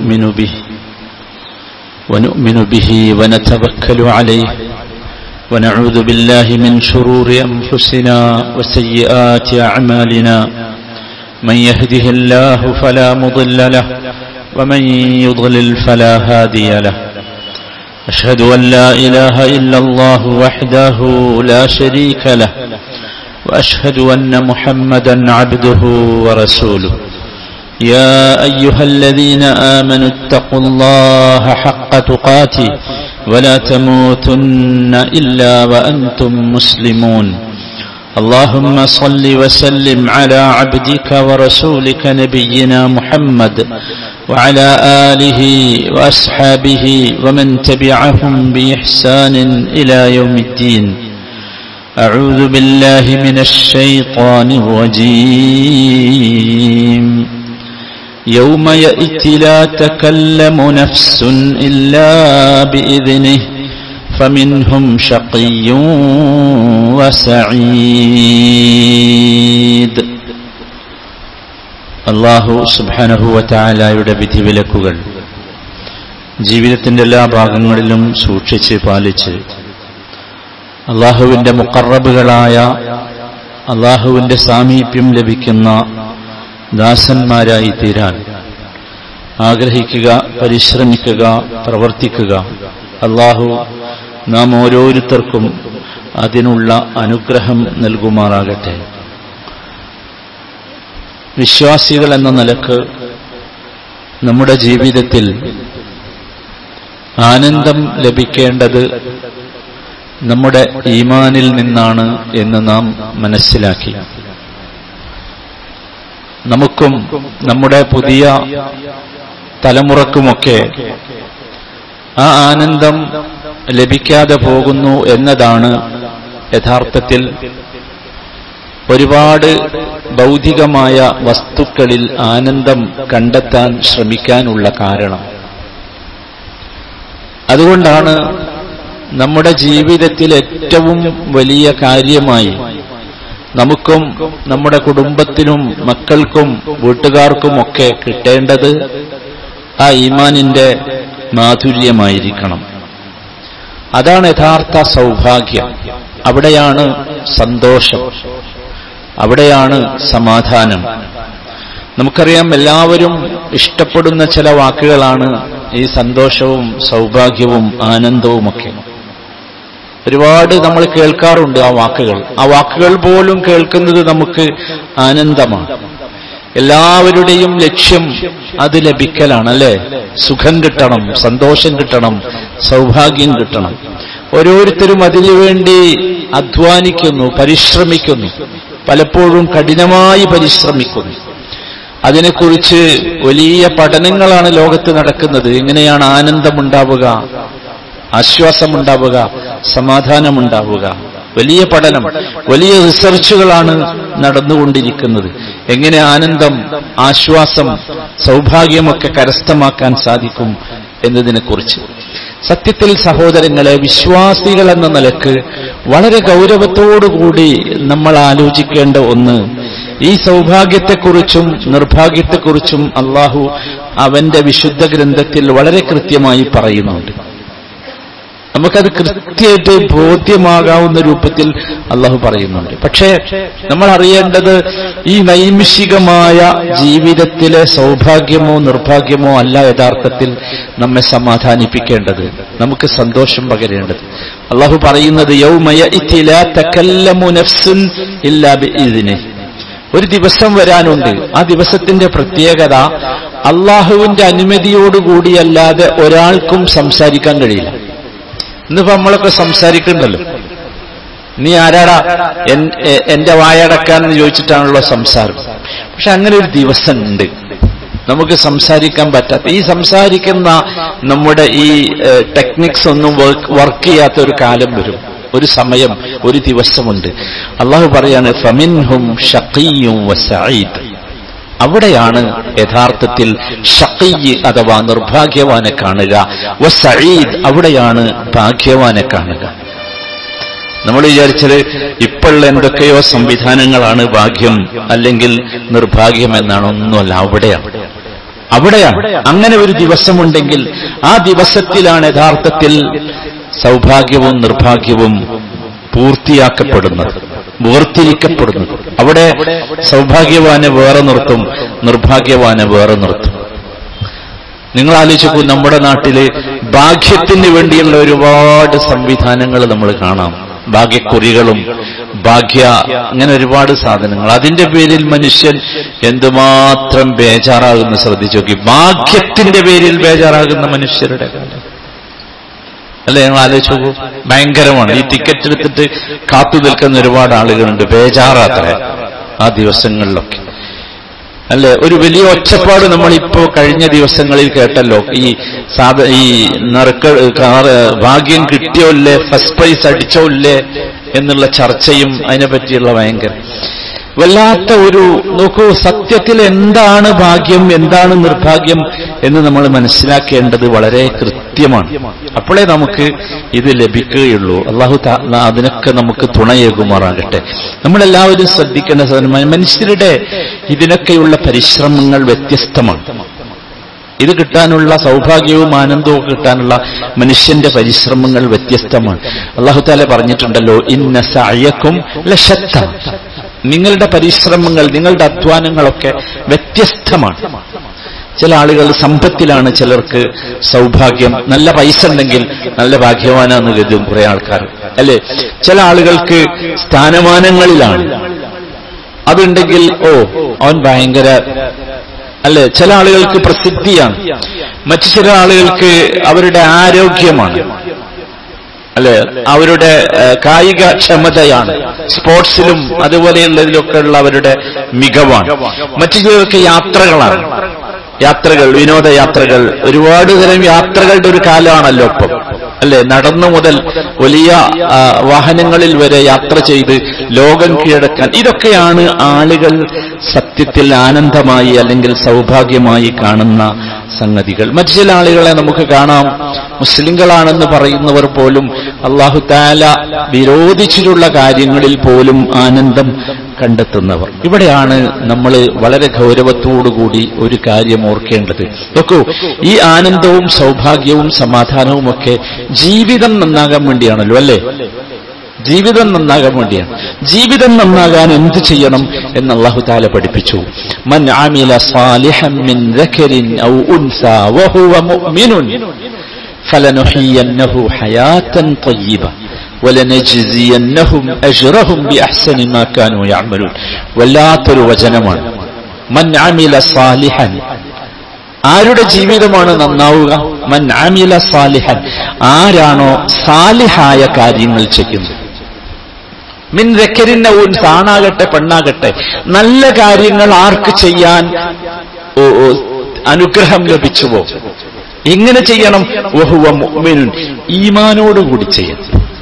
نؤمن به ونؤمن به ونتوكل عليه ونعوذ بالله من شرور أنفسنا وسيئات أعمالنا من يهده الله فلا مضل له ومن يضلل فلا هادي له أشهد أن لا إله إلا الله وحده لا شريك له وأشهد أن محمدا عبده ورسوله يا أيها الذين آمنوا اتقوا الله حق تقاته ولا تموتن إلا وأنتم مسلمون اللهم صل وسلم على عبدك ورسولك نبينا محمد وعلى آله وأصحابه ومن تبعهم بإحسان إلى يوم الدين أعوذ بالله من الشيطان الرجيم يوم يأتي لا تكلم نفس إلا بإذنه فمنهم شقي وسعيد അള്ളാഹു സുബാനഹുവറ്റായാലയുടെ വിധിവിലക്കുകൾ ജീവിതത്തിന്റെ എല്ലാ ഭാഗങ്ങളിലും സൂക്ഷിച്ച് പാലിച്ച് അള്ളാഹുവിന്റെ മുക്കറബുകളായ അള്ളാഹുവിന്റെ സാമീപ്യം ലഭിക്കുന്ന ദാസന്മാരായി തീരാൻ ആഗ്രഹിക്കുക പരിശ്രമിക്കുക പ്രവർത്തിക്കുക അള്ളാഹു നാം ഓരോരുത്തർക്കും അതിനുള്ള അനുഗ്രഹം നൽകുമാറാകട്ടെ വിശ്വാസികൾ എന്ന നിലക്ക് നമ്മുടെ ജീവിതത്തിൽ ആനന്ദം ലഭിക്കേണ്ടത് നമ്മുടെ ഈമാനിൽ നിന്നാണ് എന്ന് നാം മനസ്സിലാക്കി നമുക്കും നമ്മുടെ പുതിയ തലമുറക്കുമൊക്കെ ആ ആനന്ദം ലഭിക്കാതെ പോകുന്നു എന്നതാണ് യഥാർത്ഥത്തിൽ ഒരുപാട് ഭൗതികമായ വസ്തുക്കളിൽ ആനന്ദം കണ്ടെത്താൻ ശ്രമിക്കാനുള്ള കാരണം അതുകൊണ്ടാണ് നമ്മുടെ ജീവിതത്തിൽ ഏറ്റവും വലിയ കാര്യമായി നമുക്കും നമ്മുടെ കുടുംബത്തിനും മക്കൾക്കും വീട്ടുകാർക്കുമൊക്കെ കിട്ടേണ്ടത് ആ ഈമാനിന്റെ മാധുര്യമായിരിക്കണം അതാണ് യഥാർത്ഥ സൗഭാഗ്യം അവിടെയാണ് സന്തോഷം അവിടെയാണ് സമാധാനം നമുക്കറിയാം എല്ലാവരും ഇഷ്ടപ്പെടുന്ന ചില വാക്കുകളാണ് ഈ സന്തോഷവും സൗഭാഗ്യവും ആനന്ദവുമൊക്കെ ഒരുപാട് നമ്മൾ കേൾക്കാറുണ്ട് ആ വാക്കുകൾ ആ വാക്കുകൾ പോലും കേൾക്കുന്നത് നമുക്ക് ആനന്ദമാണ് എല്ലാവരുടെയും ലക്ഷ്യം അത് ലഭിക്കലാണ് അല്ലെ സുഖം കിട്ടണം സന്തോഷം കിട്ടണം സൗഭാഗ്യം കിട്ടണം ഓരോരുത്തരും അതിനുവേണ്ടി അധ്വാനിക്കുന്നു പരിശ്രമിക്കുന്നു പലപ്പോഴും കഠിനമായി പരിശ്രമിക്കുന്നു അതിനെക്കുറിച്ച് വലിയ പഠനങ്ങളാണ് ലോകത്ത് നടക്കുന്നത് എങ്ങനെയാണ് ആനന്ദമുണ്ടാവുക ആശ്വാസമുണ്ടാവുക സമാധാനമുണ്ടാവുക വലിയ പഠനം വലിയ റിസർച്ചുകളാണ് നടന്നുകൊണ്ടിരിക്കുന്നത് എങ്ങനെ ആനന്ദം ആശ്വാസം സൗഭാഗ്യമൊക്കെ കരസ്ഥമാക്കാൻ സാധിക്കും എന്നതിനെക്കുറിച്ച് സത്യത്തിൽ സഹോദരങ്ങളെ വിശ്വാസികൾ എന്ന നിലക്ക് വളരെ ഗൗരവത്തോടുകൂടി നമ്മൾ ആലോചിക്കേണ്ട ഒന്ന് ഈ സൗഭാഗ്യത്തെക്കുറിച്ചും നിർഭാഗ്യത്തെക്കുറിച്ചും അള്ളാഹു അവന്റെ വിശുദ്ധ ഗ്രന്ഥത്തിൽ വളരെ കൃത്യമായി പറയുന്നുണ്ട് നമുക്കത് കൃത്യമായിട്ട് ബോധ്യമാകാവുന്ന രൂപത്തിൽ അള്ളാഹു പറയുന്നുണ്ട് പക്ഷേ നമ്മൾ അറിയേണ്ടത് ഈ നൈമിഷികമായ ജീവിതത്തിലെ സൗഭാഗ്യമോ നിർഭാഗ്യമോ അല്ല യഥാർത്ഥത്തിൽ നമ്മെ സമാധാനിപ്പിക്കേണ്ടത് നമുക്ക് സന്തോഷം പകരേണ്ടത് അള്ളാഹു പറയുന്നത് യൗമയ ഇതിനെ ഒരു ദിവസം വരാനുണ്ട് ആ ദിവസത്തിന്റെ പ്രത്യേകത അള്ളാഹുവിന്റെ അനുമതിയോടുകൂടിയല്ലാതെ ഒരാൾക്കും സംസാരിക്കാൻ കഴിയില്ല ഇന്നിപ്പോ നമ്മളൊക്കെ സംസാരിക്കണ്ടല്ലോ നീ ആരാടാ എന്റെ വായടക്കാന്ന് ചോദിച്ചിട്ടാണല്ലോ സംസാരം പക്ഷെ അങ്ങനെ ഒരു ദിവസം ഉണ്ട് നമുക്ക് സംസാരിക്കാൻ പറ്റാത്ത ഈ സംസാരിക്കുന്ന നമ്മുടെ ഈ ടെക്നിക്സ് ഒന്നും വർക്ക് ചെയ്യാത്ത ഒരു കാലം വരും ഒരു സമയം ഒരു ദിവസമുണ്ട് അള്ളാഹു പറയാണ് ഫമിൻഹും ഷഖീയും വസഈദ് അവിടെയാണ് യഥാർത്ഥത്തിൽ ഷഖീ അഥവാ നിർഭാഗ്യവാനെ കാണുക വസഈദ് അവിടെയാണ് ഭാഗ്യവാനെ കാണുക നമ്മൾ വിചാരിച്ചത് ഇപ്പോഴുള്ള എന്തൊക്കെയോ സംവിധാനങ്ങളാണ് ഭാഗ്യം അല്ലെങ്കിൽ നിർഭാഗ്യം എന്നാണ് ഒന്നുമല്ല അവിടെയാണ് അവിടെയാണ് അങ്ങനെ ഒരു ദിവസമുണ്ടെങ്കിൽ ആ ദിവസത്തിലാണ് യഥാർത്ഥത്തിൽ സൗഭാഗ്യവും നിർഭാഗ്യവും പൂർത്തിയാക്കപ്പെടുന്നത് വേർതിരിക്കപ്പെടുന്നത് അവിടെ സൗഭാഗ്യവാനെ വേറെ നിർത്തും നിർഭാഗ്യവാനെ വേറെ നിർത്തും നിങ്ങൾ ആലോചിക്കൂ നമ്മുടെ നാട്ടില് ഭാഗ്യത്തിന് വേണ്ടിയുള്ള ഒരുപാട് സംവിധാനങ്ങൾ നമ്മൾ കാണാം ഭാഗ്യക്കുറികളും ഭാഗ്യ അങ്ങനെ ഒരുപാട് സാധനങ്ങൾ അതിന്റെ പേരിൽ മനുഷ്യൻ എന്തുമാത്രം ബേജാറാകുന്ന ശ്രദ്ധിച്ചു നോക്കി ഭാഗ്യത്തിന്റെ പേരിൽ ബേജാറാകുന്ന മനുഷ്യരുടെ കാലം അല്ലെ ഞങ്ങൾ ആലോചിച്ച് നോക്കൂ ഭയങ്കരമാണ് ഈ ടിക്കറ്റ് എടുത്തിട്ട് കാത്തു നിൽക്കുന്ന ഒരുപാട് ആളുകളുണ്ട് ബേജാറാത്രേ ആ ദിവസങ്ങളിലൊക്കെ അല്ലെ ഒരു വലിയ ഒച്ചപ്പാട് നമ്മളിപ്പോ കഴിഞ്ഞ ദിവസങ്ങളിൽ കേട്ടല്ലോ ഈ സാധ ഈ നറുക്ക കാറ് ഭാഗ്യം കിട്ടിയോ ഇല്ലേ ഫസ്റ്റ് പ്രൈസ് അടിച്ചോ ഇല്ലേ എന്നുള്ള ചർച്ചയും അതിനെ പറ്റിയുള്ള ഭയങ്കര വല്ലാത്ത ഒരു നോക്കൂ സത്യത്തിൽ എന്താണ് ഭാഗ്യം എന്താണ് നിർഭാഗ്യം എന്ന് നമ്മൾ മനസ്സിലാക്കേണ്ടത് വളരെ കൃത്യമാണ് അപ്പോഴേ നമുക്ക് ഇത് ലഭിക്കുകയുള്ളൂ അള്ളാഹു താ- അതിനൊക്കെ നമുക്ക് തുണയേകുമാറാകട്ടെ നമ്മളെല്ലാവരും ശ്രദ്ധിക്കേണ്ട സാധനം മനുഷ്യരുടെ ഇതിനൊക്കെയുള്ള പരിശ്രമങ്ങൾ വ്യത്യസ്തമാണ് ഇത് കിട്ടാനുള്ള സൗഭാഗ്യവും ആനന്ദവും കിട്ടാനുള്ള മനുഷ്യന്റെ പരിശ്രമങ്ങൾ വ്യത്യസ്തമാണ് അള്ളാഹു താല പറഞ്ഞിട്ടുണ്ടല്ലോ ഇന്ന സഅയക്കും ലശത്ത നിങ്ങളുടെ പരിശ്രമങ്ങൾ നിങ്ങളുടെ അധ്വാനങ്ങളൊക്കെ വ്യത്യസ്തമാണ് ചില ആളുകൾ സമ്പത്തിലാണ് ചിലർക്ക് സൗഭാഗ്യം നല്ല പൈസ ഉണ്ടെങ്കിൽ നല്ല ഭാഗ്യവാനാന്ന് കരുതും കുറെ ആൾക്കാർ അല്ലെ ചില ആളുകൾക്ക് സ്ഥാനമാനങ്ങളിലാണ് അതുണ്ടെങ്കിൽ ഓ അവൻ ഭയങ്കര അല്ലെ ചില ആളുകൾക്ക് പ്രസിദ്ധിയാണ് മറ്റു ചില ആളുകൾക്ക് അവരുടെ ആരോഗ്യമാണ് അല്ലെ അവരുടെ ഏഹ്, കായിക ക്ഷമതയാണ് സ്പോർട്സിലും അതുപോലെയുള്ളതിലൊക്കെ ഉള്ള അവരുടെ മികവാണ് മറ്റു ചിലർക്ക് യാത്രകളാണ് യാത്രകൾ വിനോദയാത്രകൾ ഒരുപാട് തരം യാത്രകളുടെ ഒരു കാലമാണല്ലോ ഇപ്പം അല്ലെ നടന്നു മുതൽ വലിയ ആ, വാഹനങ്ങളിൽ വരെ യാത്ര ചെയ്ത് ലോകം കീഴടക്കാൻ ഇതൊക്കെയാണ് ആളുകൾ സത്യത്തിൽ ആനന്ദമായി അല്ലെങ്കിൽ സൗഭാഗ്യമായി കാണുന്ന സംഗതികൾ മറ്റു ചില ആളുകളെ നമുക്ക് കാണാം മുസ്ലിങ്ങളാണെന്ന് പറയുന്നവർ പോലും അള്ളാഹു താല വിരോധിച്ചിട്ടുള്ള കാര്യങ്ങളിൽ പോലും ആനന്ദം കണ്ടെത്തുന്നവർ ഇവിടെയാണ് നമ്മൾ വളരെ ഗൗരവത്തോടുകൂടി ഒരു കാര്യം ഓർക്കേണ്ടത് നോക്കൂ ഈ ആനന്ദവും സൗഭാഗ്യവും സമാധാനവും ഒക്കെ ജീവിതം നന്നാകാൻ വേണ്ടിയാണല്ലോ അല്ലേ ജീവിതം നന്നാകാൻ വേണ്ടിയാണ് ജീവിതം നന്നാകാൻ എന്ത് ചെയ്യണം എന്ന് അള്ളാഹു താല പഠിപ്പിച്ചു മൻ ആമില സാലിഹൻ മിൻ ദക്കരിൻ ഔ ഉൻസ വഹുവ മുഅ്മിനുൻ فلنحيينه حياة طيبة ولنجزينهم أجرهم بأحسن ما كانوا يعملون വല്ലാത്തൊരു വചനമാണ് മൻ അമില സാലിഹൻ ആരുടെ ജീവിതമാണ് നന്നാവുക മൻ അമില സാലിഹൻ ആരാണോ സാലിഹായ കാര്യങ്ങൾ ചെയ്യുന്നത് മിൻ രക്കരിന്ന ഊൻ ആണാകട്ടെ പെണ്ണാകട്ടെ നല്ല കാര്യങ്ങൾ ആർക്ക് ചെയ്യാൻ ഓ, ഓ, അനുഗ്രഹം ലഭിച്ചുവോ എങ്ങനെ ചെയ്യണം വഹുവ മുഅ്മിനുൻ ഈമാനോടുകൂടി ചെയ്യണം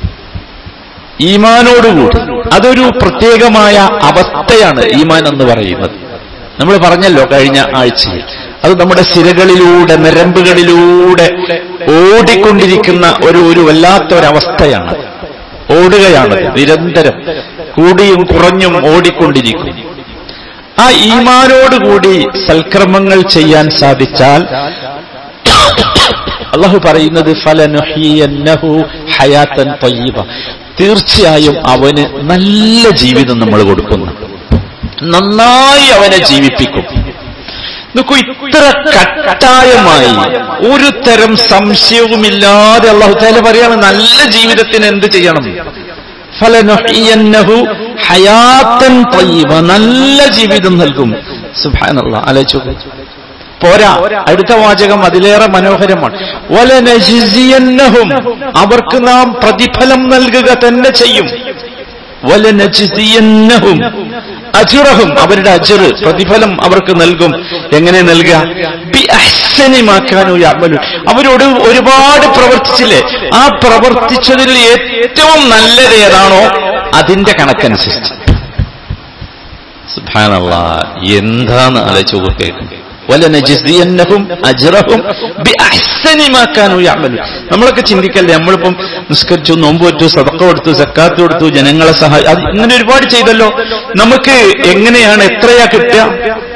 ഈമാനോടുകൂടി അതൊരു പ്രത്യേകമായ അവസ്ഥയാണ് ഈമാൻ എന്ന് പറയുന്നത് നമ്മൾ പറഞ്ഞല്ലോ കഴിഞ്ഞ ആഴ്ചയിൽ അത് നമ്മുടെ സിരകളിലൂടെ നരമ്പുകളിലൂടെ ഓടിക്കൊണ്ടിരിക്കുന്ന ഒരു ഒരു വല്ലാത്ത ഒരവസ്ഥയാണ് ഓടുകയാണ് നിരന്തരം കൂടിയും കുറഞ്ഞും ഓടിക്കൊണ്ടിരിക്കും ആ ഈമാനോടുകൂടി സൽക്രമങ്ങൾ ചെയ്യാൻ സാധിച്ചാൽ അള്ളാഹു പറയുന്നത് ഫലനുഹിയന്നഹു ഹയാത്തൻ തയ്യബ തീർച്ചയായും അവന് നല്ല ജീവിതം നമ്മൾ കൊടുക്കുന്നു നന്നായി അവനെ ജീവിപ്പിക്കും നോക്കൂ ഇത്ര കട്ടായമായി ഒരു തരം സംശയവുമില്ലാതെ അള്ളാഹു താല പറയാണ് നല്ല ജീവിതത്തിന് എന്ത് ചെയ്യണം ഫലനുഹിയന്നഹു ഹയാത്തൻ തയ്യബ നല്ല ജീവിതം നൽകും സുബാനുള്ള ആലോചിച്ചു പോരാ അടുത്ത വാചകം അതിലേറെ മനോഹരമാണ് വലനജിസിയന്നഹും അവർക്ക് നാം പ്രതിഫലം നൽകുക തന്നെ ചെയ്യും വലനജിസിയന്നഹും അജുറഹും അവരുടെ അജുറ് പ്രതിഫലം അവർക്ക് നൽകും എങ്ങനെ നൽകുക ബി അഹ്സനിമാക്കാനോ യാമലു അവരോട് ഒരുപാട് പ്രവർത്തിച്ചില്ലേ ആ പ്രവർത്തിച്ചതിൽ ഏറ്റവും നല്ലത് ഏതാണോ അതിന്റെ കണക്കനുസരിച്ച് സുബ്ഹാനല്ല എന്താന്ന് ആലോചിച്ച് നോക്കേണ്ടത് വലനജിസിയന്നഹും അജ്റഹും ബിഅഹ്സനി മാ കാനൂ യഅമലു നമ്മളൊക്കെ ചിന്തിക്കല്ലേ നമ്മളിപ്പം നിസ്കരിച്ചു നോമ്പ് വെച്ചു സദക്ക കൊടുത്തു സക്കാത്ത് കൊടുത്തു ജനങ്ങളെ സഹായി അത് ഇങ്ങനെ ഒരുപാട് ചെയ്തല്ലോ നമുക്ക് എങ്ങനെയാണ് എത്രയാ കിട്ടുക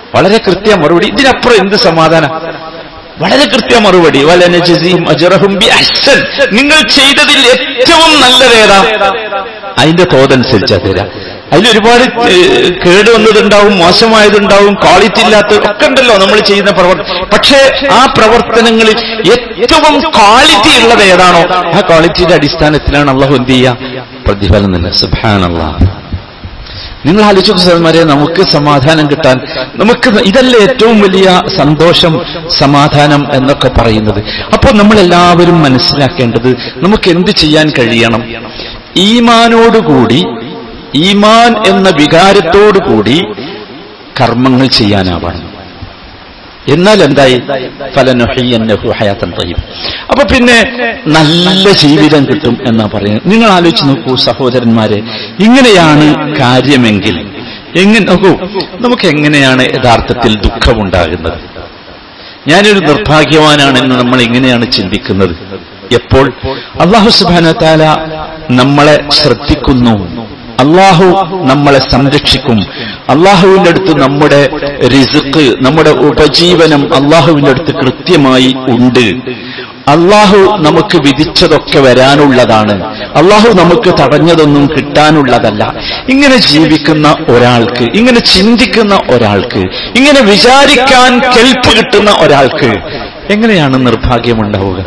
വളരെ കൃത്യ മറുപടി ഇതിനപ്പുറം എന്ത് സമാധാനം വളരെ കൃത്യ മറുപടി വലനജസിയും അജറഹും ബി അഹ്സൻ നിങ്ങൾ ചെയ്തതിൽ ഏറ്റവും നല്ലതേതാ അതിന്റെ തോതനുസരിച്ചാ തരാം അതിൽ ഒരുപാട് ഏഹ്, കേടുവന്നതുണ്ടാവും മോശമായതുണ്ടാവും ക്വാളിറ്റി ഇല്ലാത്ത ഒക്കെ ഉണ്ടല്ലോ നമ്മൾ ചെയ്യുന്ന പ്രവർത്തനം പക്ഷേ ആ പ്രവർത്തനങ്ങളിൽ ഏറ്റവും ക്വാളിറ്റി ഉള്ളത് ഏതാണോ ആ ക്വാളിറ്റിയുടെ അടിസ്ഥാനത്തിലാണ് അള്ളാഹു എന്ത് ചെയ്യുക പ്രതിഫലം തന്നെ സുബാനല്ലാഹ് നിങ്ങൾ ആലോചിച്ചു സഹോദരന്മാരെ നമുക്ക് സമാധാനം കിട്ടാൻ നമുക്ക് ഇതല്ലേ ഏറ്റവും വലിയ സന്തോഷം സമാധാനം എന്നൊക്കെ പറയുന്നത് അപ്പോൾ നമ്മൾ എല്ലാവരും മനസ്സിലാക്കേണ്ടത് നമുക്ക് എന്ത് ചെയ്യാൻ കഴിയണം ഈമാനോടുകൂടി ഈമാൻ എന്ന വികാരത്തോടുകൂടി കർമ്മങ്ങൾ ചെയ്യാനാവണം എന്നാൽ എന്തായി ഫലനൊഹയ്യന്നഹു ഹയാത്തൻ തയ്യും അപ്പൊ പിന്നെ നല്ല ജീവിതം കിട്ടും എന്നാ പറയുന്നത് നിങ്ങൾ ആലോചിച്ച് നോക്കൂ സഹോദരന്മാരെ ഇങ്ങനെയാണ് കാര്യമെങ്കിൽ എങ്ങനെ നോക്കൂ നമുക്ക് എങ്ങനെയാണ് യഥാർത്ഥത്തിൽ ദുഃഖമുണ്ടാകുന്നത് ഞാനൊരു നിർഭാഗ്യവാനാണെന്ന് നമ്മൾ എങ്ങനെയാണ് ചിന്തിക്കുന്നത് എപ്പോൾ അള്ളാഹു സുബാന താല നമ്മളെ ശ്രദ്ധിക്കുന്നു അള്ളാഹു നമ്മളെ സംരക്ഷിക്കും അള്ളാഹുവിന്റെ അടുത്ത് നമ്മുടെ റിസുക്ക് നമ്മുടെ ഉപജീവനം അള്ളാഹുവിന്റെ അടുത്ത് കൃത്യമായി ഉണ്ട് അള്ളാഹു നമുക്ക് വിധിച്ചതൊക്കെ വരാനുള്ളതാണ് അള്ളാഹു നമുക്ക് തടഞ്ഞതൊന്നും കിട്ടാനുള്ളതല്ല ഇങ്ങനെ ജീവിക്കുന്ന ഒരാൾക്ക് ഇങ്ങനെ ചിന്തിക്കുന്ന ഒരാൾക്ക് ഇങ്ങനെ വിചാരിക്കാൻ കെൽപ്പ് കിട്ടുന്ന ഒരാൾക്ക് എങ്ങനെയാണ് നിർഭാഗ്യമുണ്ടാവുക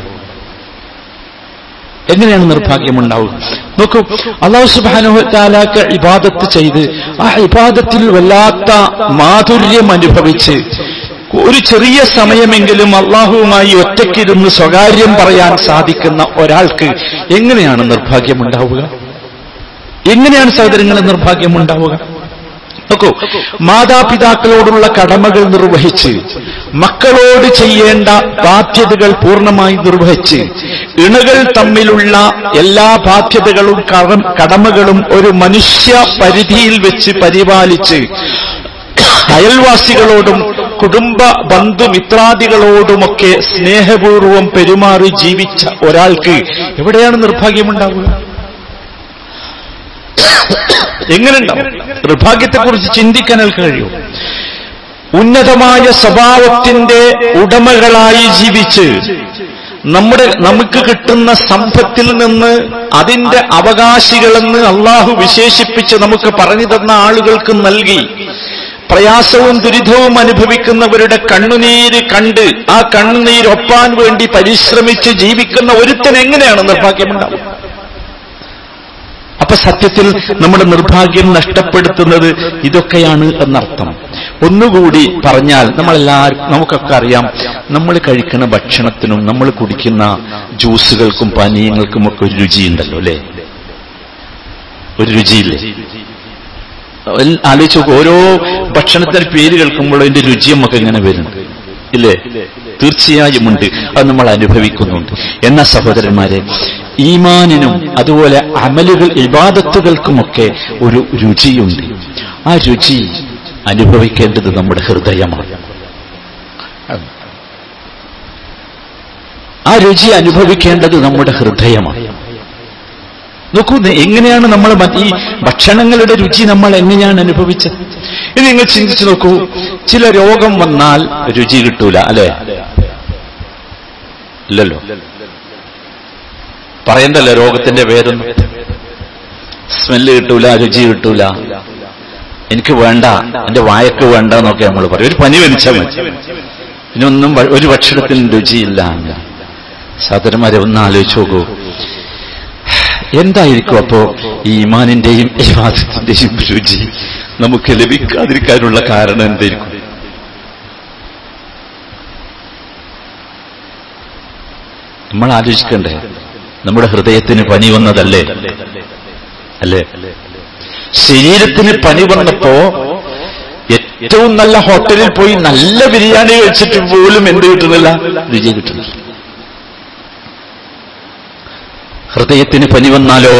എങ്ങനെയാണ് നിർഭാഗ്യമുണ്ടാവുക നോക്കൂ അള്ളാഹു സുബാനുഹത്താലാക്ക് ഇബാദത്ത് ചെയ്ത് ആ ഇബാദത്തിൽ വല്ലാത്ത മാധുര്യം അനുഭവിച്ച് ഒരു ചെറിയ സമയമെങ്കിലും അള്ളാഹുവുമായി ഒറ്റയ്ക്കിരുന്ന് സ്വകാര്യം പറയാൻ സാധിക്കുന്ന ഒരാൾക്ക് എങ്ങനെയാണ് നിർഭാഗ്യമുണ്ടാവുക എങ്ങനെയാണ് സഹോദരങ്ങളെ നിർഭാഗ്യമുണ്ടാവുക നോക്കൂ മാതാപിതാക്കളോടുള്ള കടമകൾ നിർവഹിച്ച് മക്കളോട് ചെയ്യേണ്ട ബാധ്യതകൾ പൂർണ്ണമായി നിർവഹിച്ച് ഇണകൾ തമ്മിലുള്ള എല്ലാ ബാധ്യതകളും കടം- കടമകളും ഒരു മനുഷ്യ പരിധിയിൽ വെച്ച് പരിപാലിച്ച് അയൽവാസികളോടും കുടുംബ ബന്ധുമിത്രാദികളോടുമൊക്കെ സ്നേഹപൂർവം പെരുമാറി ജീവിച്ച ഒരാൾക്ക് എവിടെയാണ് നിർഭാഗ്യമുണ്ടാവുക എങ്ങനെ ഉണ്ടാവും നിർഭാഗ്യത്തെക്കുറിച്ച് ചിന്തിക്കാൻ അയാൾക്ക് കഴിയും ഉന്നതമായ സ്വഭാവത്തിന്റെ ഉടമകളായി ജീവിച്ച് നമ്മുടെ നമുക്ക് കിട്ടുന്ന സമ്പത്തിൽ നിന്ന് അതിന്റെ അവകാശികളെന്ന് അള്ളാഹു വിശേഷിപ്പിച്ച് നമുക്ക് പറഞ്ഞു തന്ന ആളുകൾക്ക് നൽകി പ്രയാസവും ദുരിതവും അനുഭവിക്കുന്നവരുടെ കണ്ണുനീര് കണ്ട് ആ കണ്ണുനീരൊപ്പാൻ വേണ്ടി പരിശ്രമിച്ച് ജീവിക്കുന്ന ഒരുത്തൻ എങ്ങനെയാണ് നിർഭാഗ്യമുണ്ടാവുക അപ്പൊ സത്യത്തിൽ നമ്മുടെ നിർഭാഗ്യം നഷ്ടപ്പെടുത്തുന്നത് ഇതൊക്കെയാണ് എന്നർത്ഥം ഒന്നുകൂടി പറഞ്ഞാൽ നമ്മളെല്ലാവരും നമുക്കൊക്കെ അറിയാം നമ്മൾ കഴിക്കുന്ന ഭക്ഷണത്തിനും നമ്മൾ കുടിക്കുന്ന ജ്യൂസുകൾക്കും പാനീയങ്ങൾക്കും ഒക്കെ ഒരു രുചിയുണ്ടല്ലോ അല്ലേ ഒരു രുചിയില്ലേ എൽ- ആലോചിച്ച് നോക്കൂ ഓരോ ഭക്ഷണത്തിന്റെ പേര് കേൾക്കുമ്പോൾ അതിന്റെ രുചി നമുക്ക് ഇങ്ങനെ വരുന്നുണ്ട് ഇല്ലേ തീർച്ചയായും ഉണ്ട് അത് നമ്മൾ അനുഭവിക്കുന്നുണ്ട് എന്ന സഹോദരന്മാരെ ഈമാനിനും അതുപോലെ അമലുകൾ ഇബാദത്തുകൾക്കുമൊക്കെ ഒരു രുചിയുണ്ട് ആ രുചി അനുഭവിക്കേണ്ടത് നമ്മുടെ ഹൃദയമാണ് ആ രുചി അനുഭവിക്കേണ്ടത് നമ്മുടെ ഹൃദയമാണ് നോക്കൂ നെ- എങ്ങനെയാണ് നമ്മൾ മറ്റ് ഈ ഭക്ഷണങ്ങളുടെ രുചി നമ്മൾ എങ്ങനെയാണ് അനുഭവിച്ചത് ഇത് നിങ്ങൾ ചിന്തിച്ചു നോക്കൂ ചില രോഗം വന്നാൽ രുചി കിട്ടൂല അല്ലെ ഇല്ലല്ലോ പറയണ്ടല്ലോ രോഗത്തിന്റെ പേരൊന്നും സ്മെല്ല് കിട്ടൂല രുചി കിട്ടൂല എനിക്ക് വേണ്ട എന്റെ വായക്ക് വേണ്ട എന്നൊക്കെ നമ്മൾ പറയും ഒരു പനി വലിച്ചാൽ മതി ഇനൊന്നും ഭ- ഒരു ഭക്ഷണത്തിനും രുചിയില്ല സഹോദരന്മാരെ ഒന്ന് ആലോചിച്ച് നോക്കൂ എന്തായിരിക്കും അപ്പോ ഈ ഈമാനിന്റെയും ഇവാദത്തിന്റെയും രുചി നമുക്ക് ലഭിക്കാതിരിക്കാനുള്ള കാരണം എന്തായിരിക്കും നമ്മൾ ആലോചിക്കണ്ടേ നമ്മുടെ ഹൃദയത്തിന് പനി വന്നതല്ലേ അല്ലേ ശരീരത്തിന് പനി വന്നപ്പോ ഏറ്റവും നല്ല ഹോട്ടലിൽ പോയി നല്ല ബിരിയാണി കഴിച്ചിട്ട് പോലും എന്ത് കിട്ടുന്നില്ല രുചി കിട്ടുന്നില്ല ഹൃദയത്തിന് പനി വന്നാലോ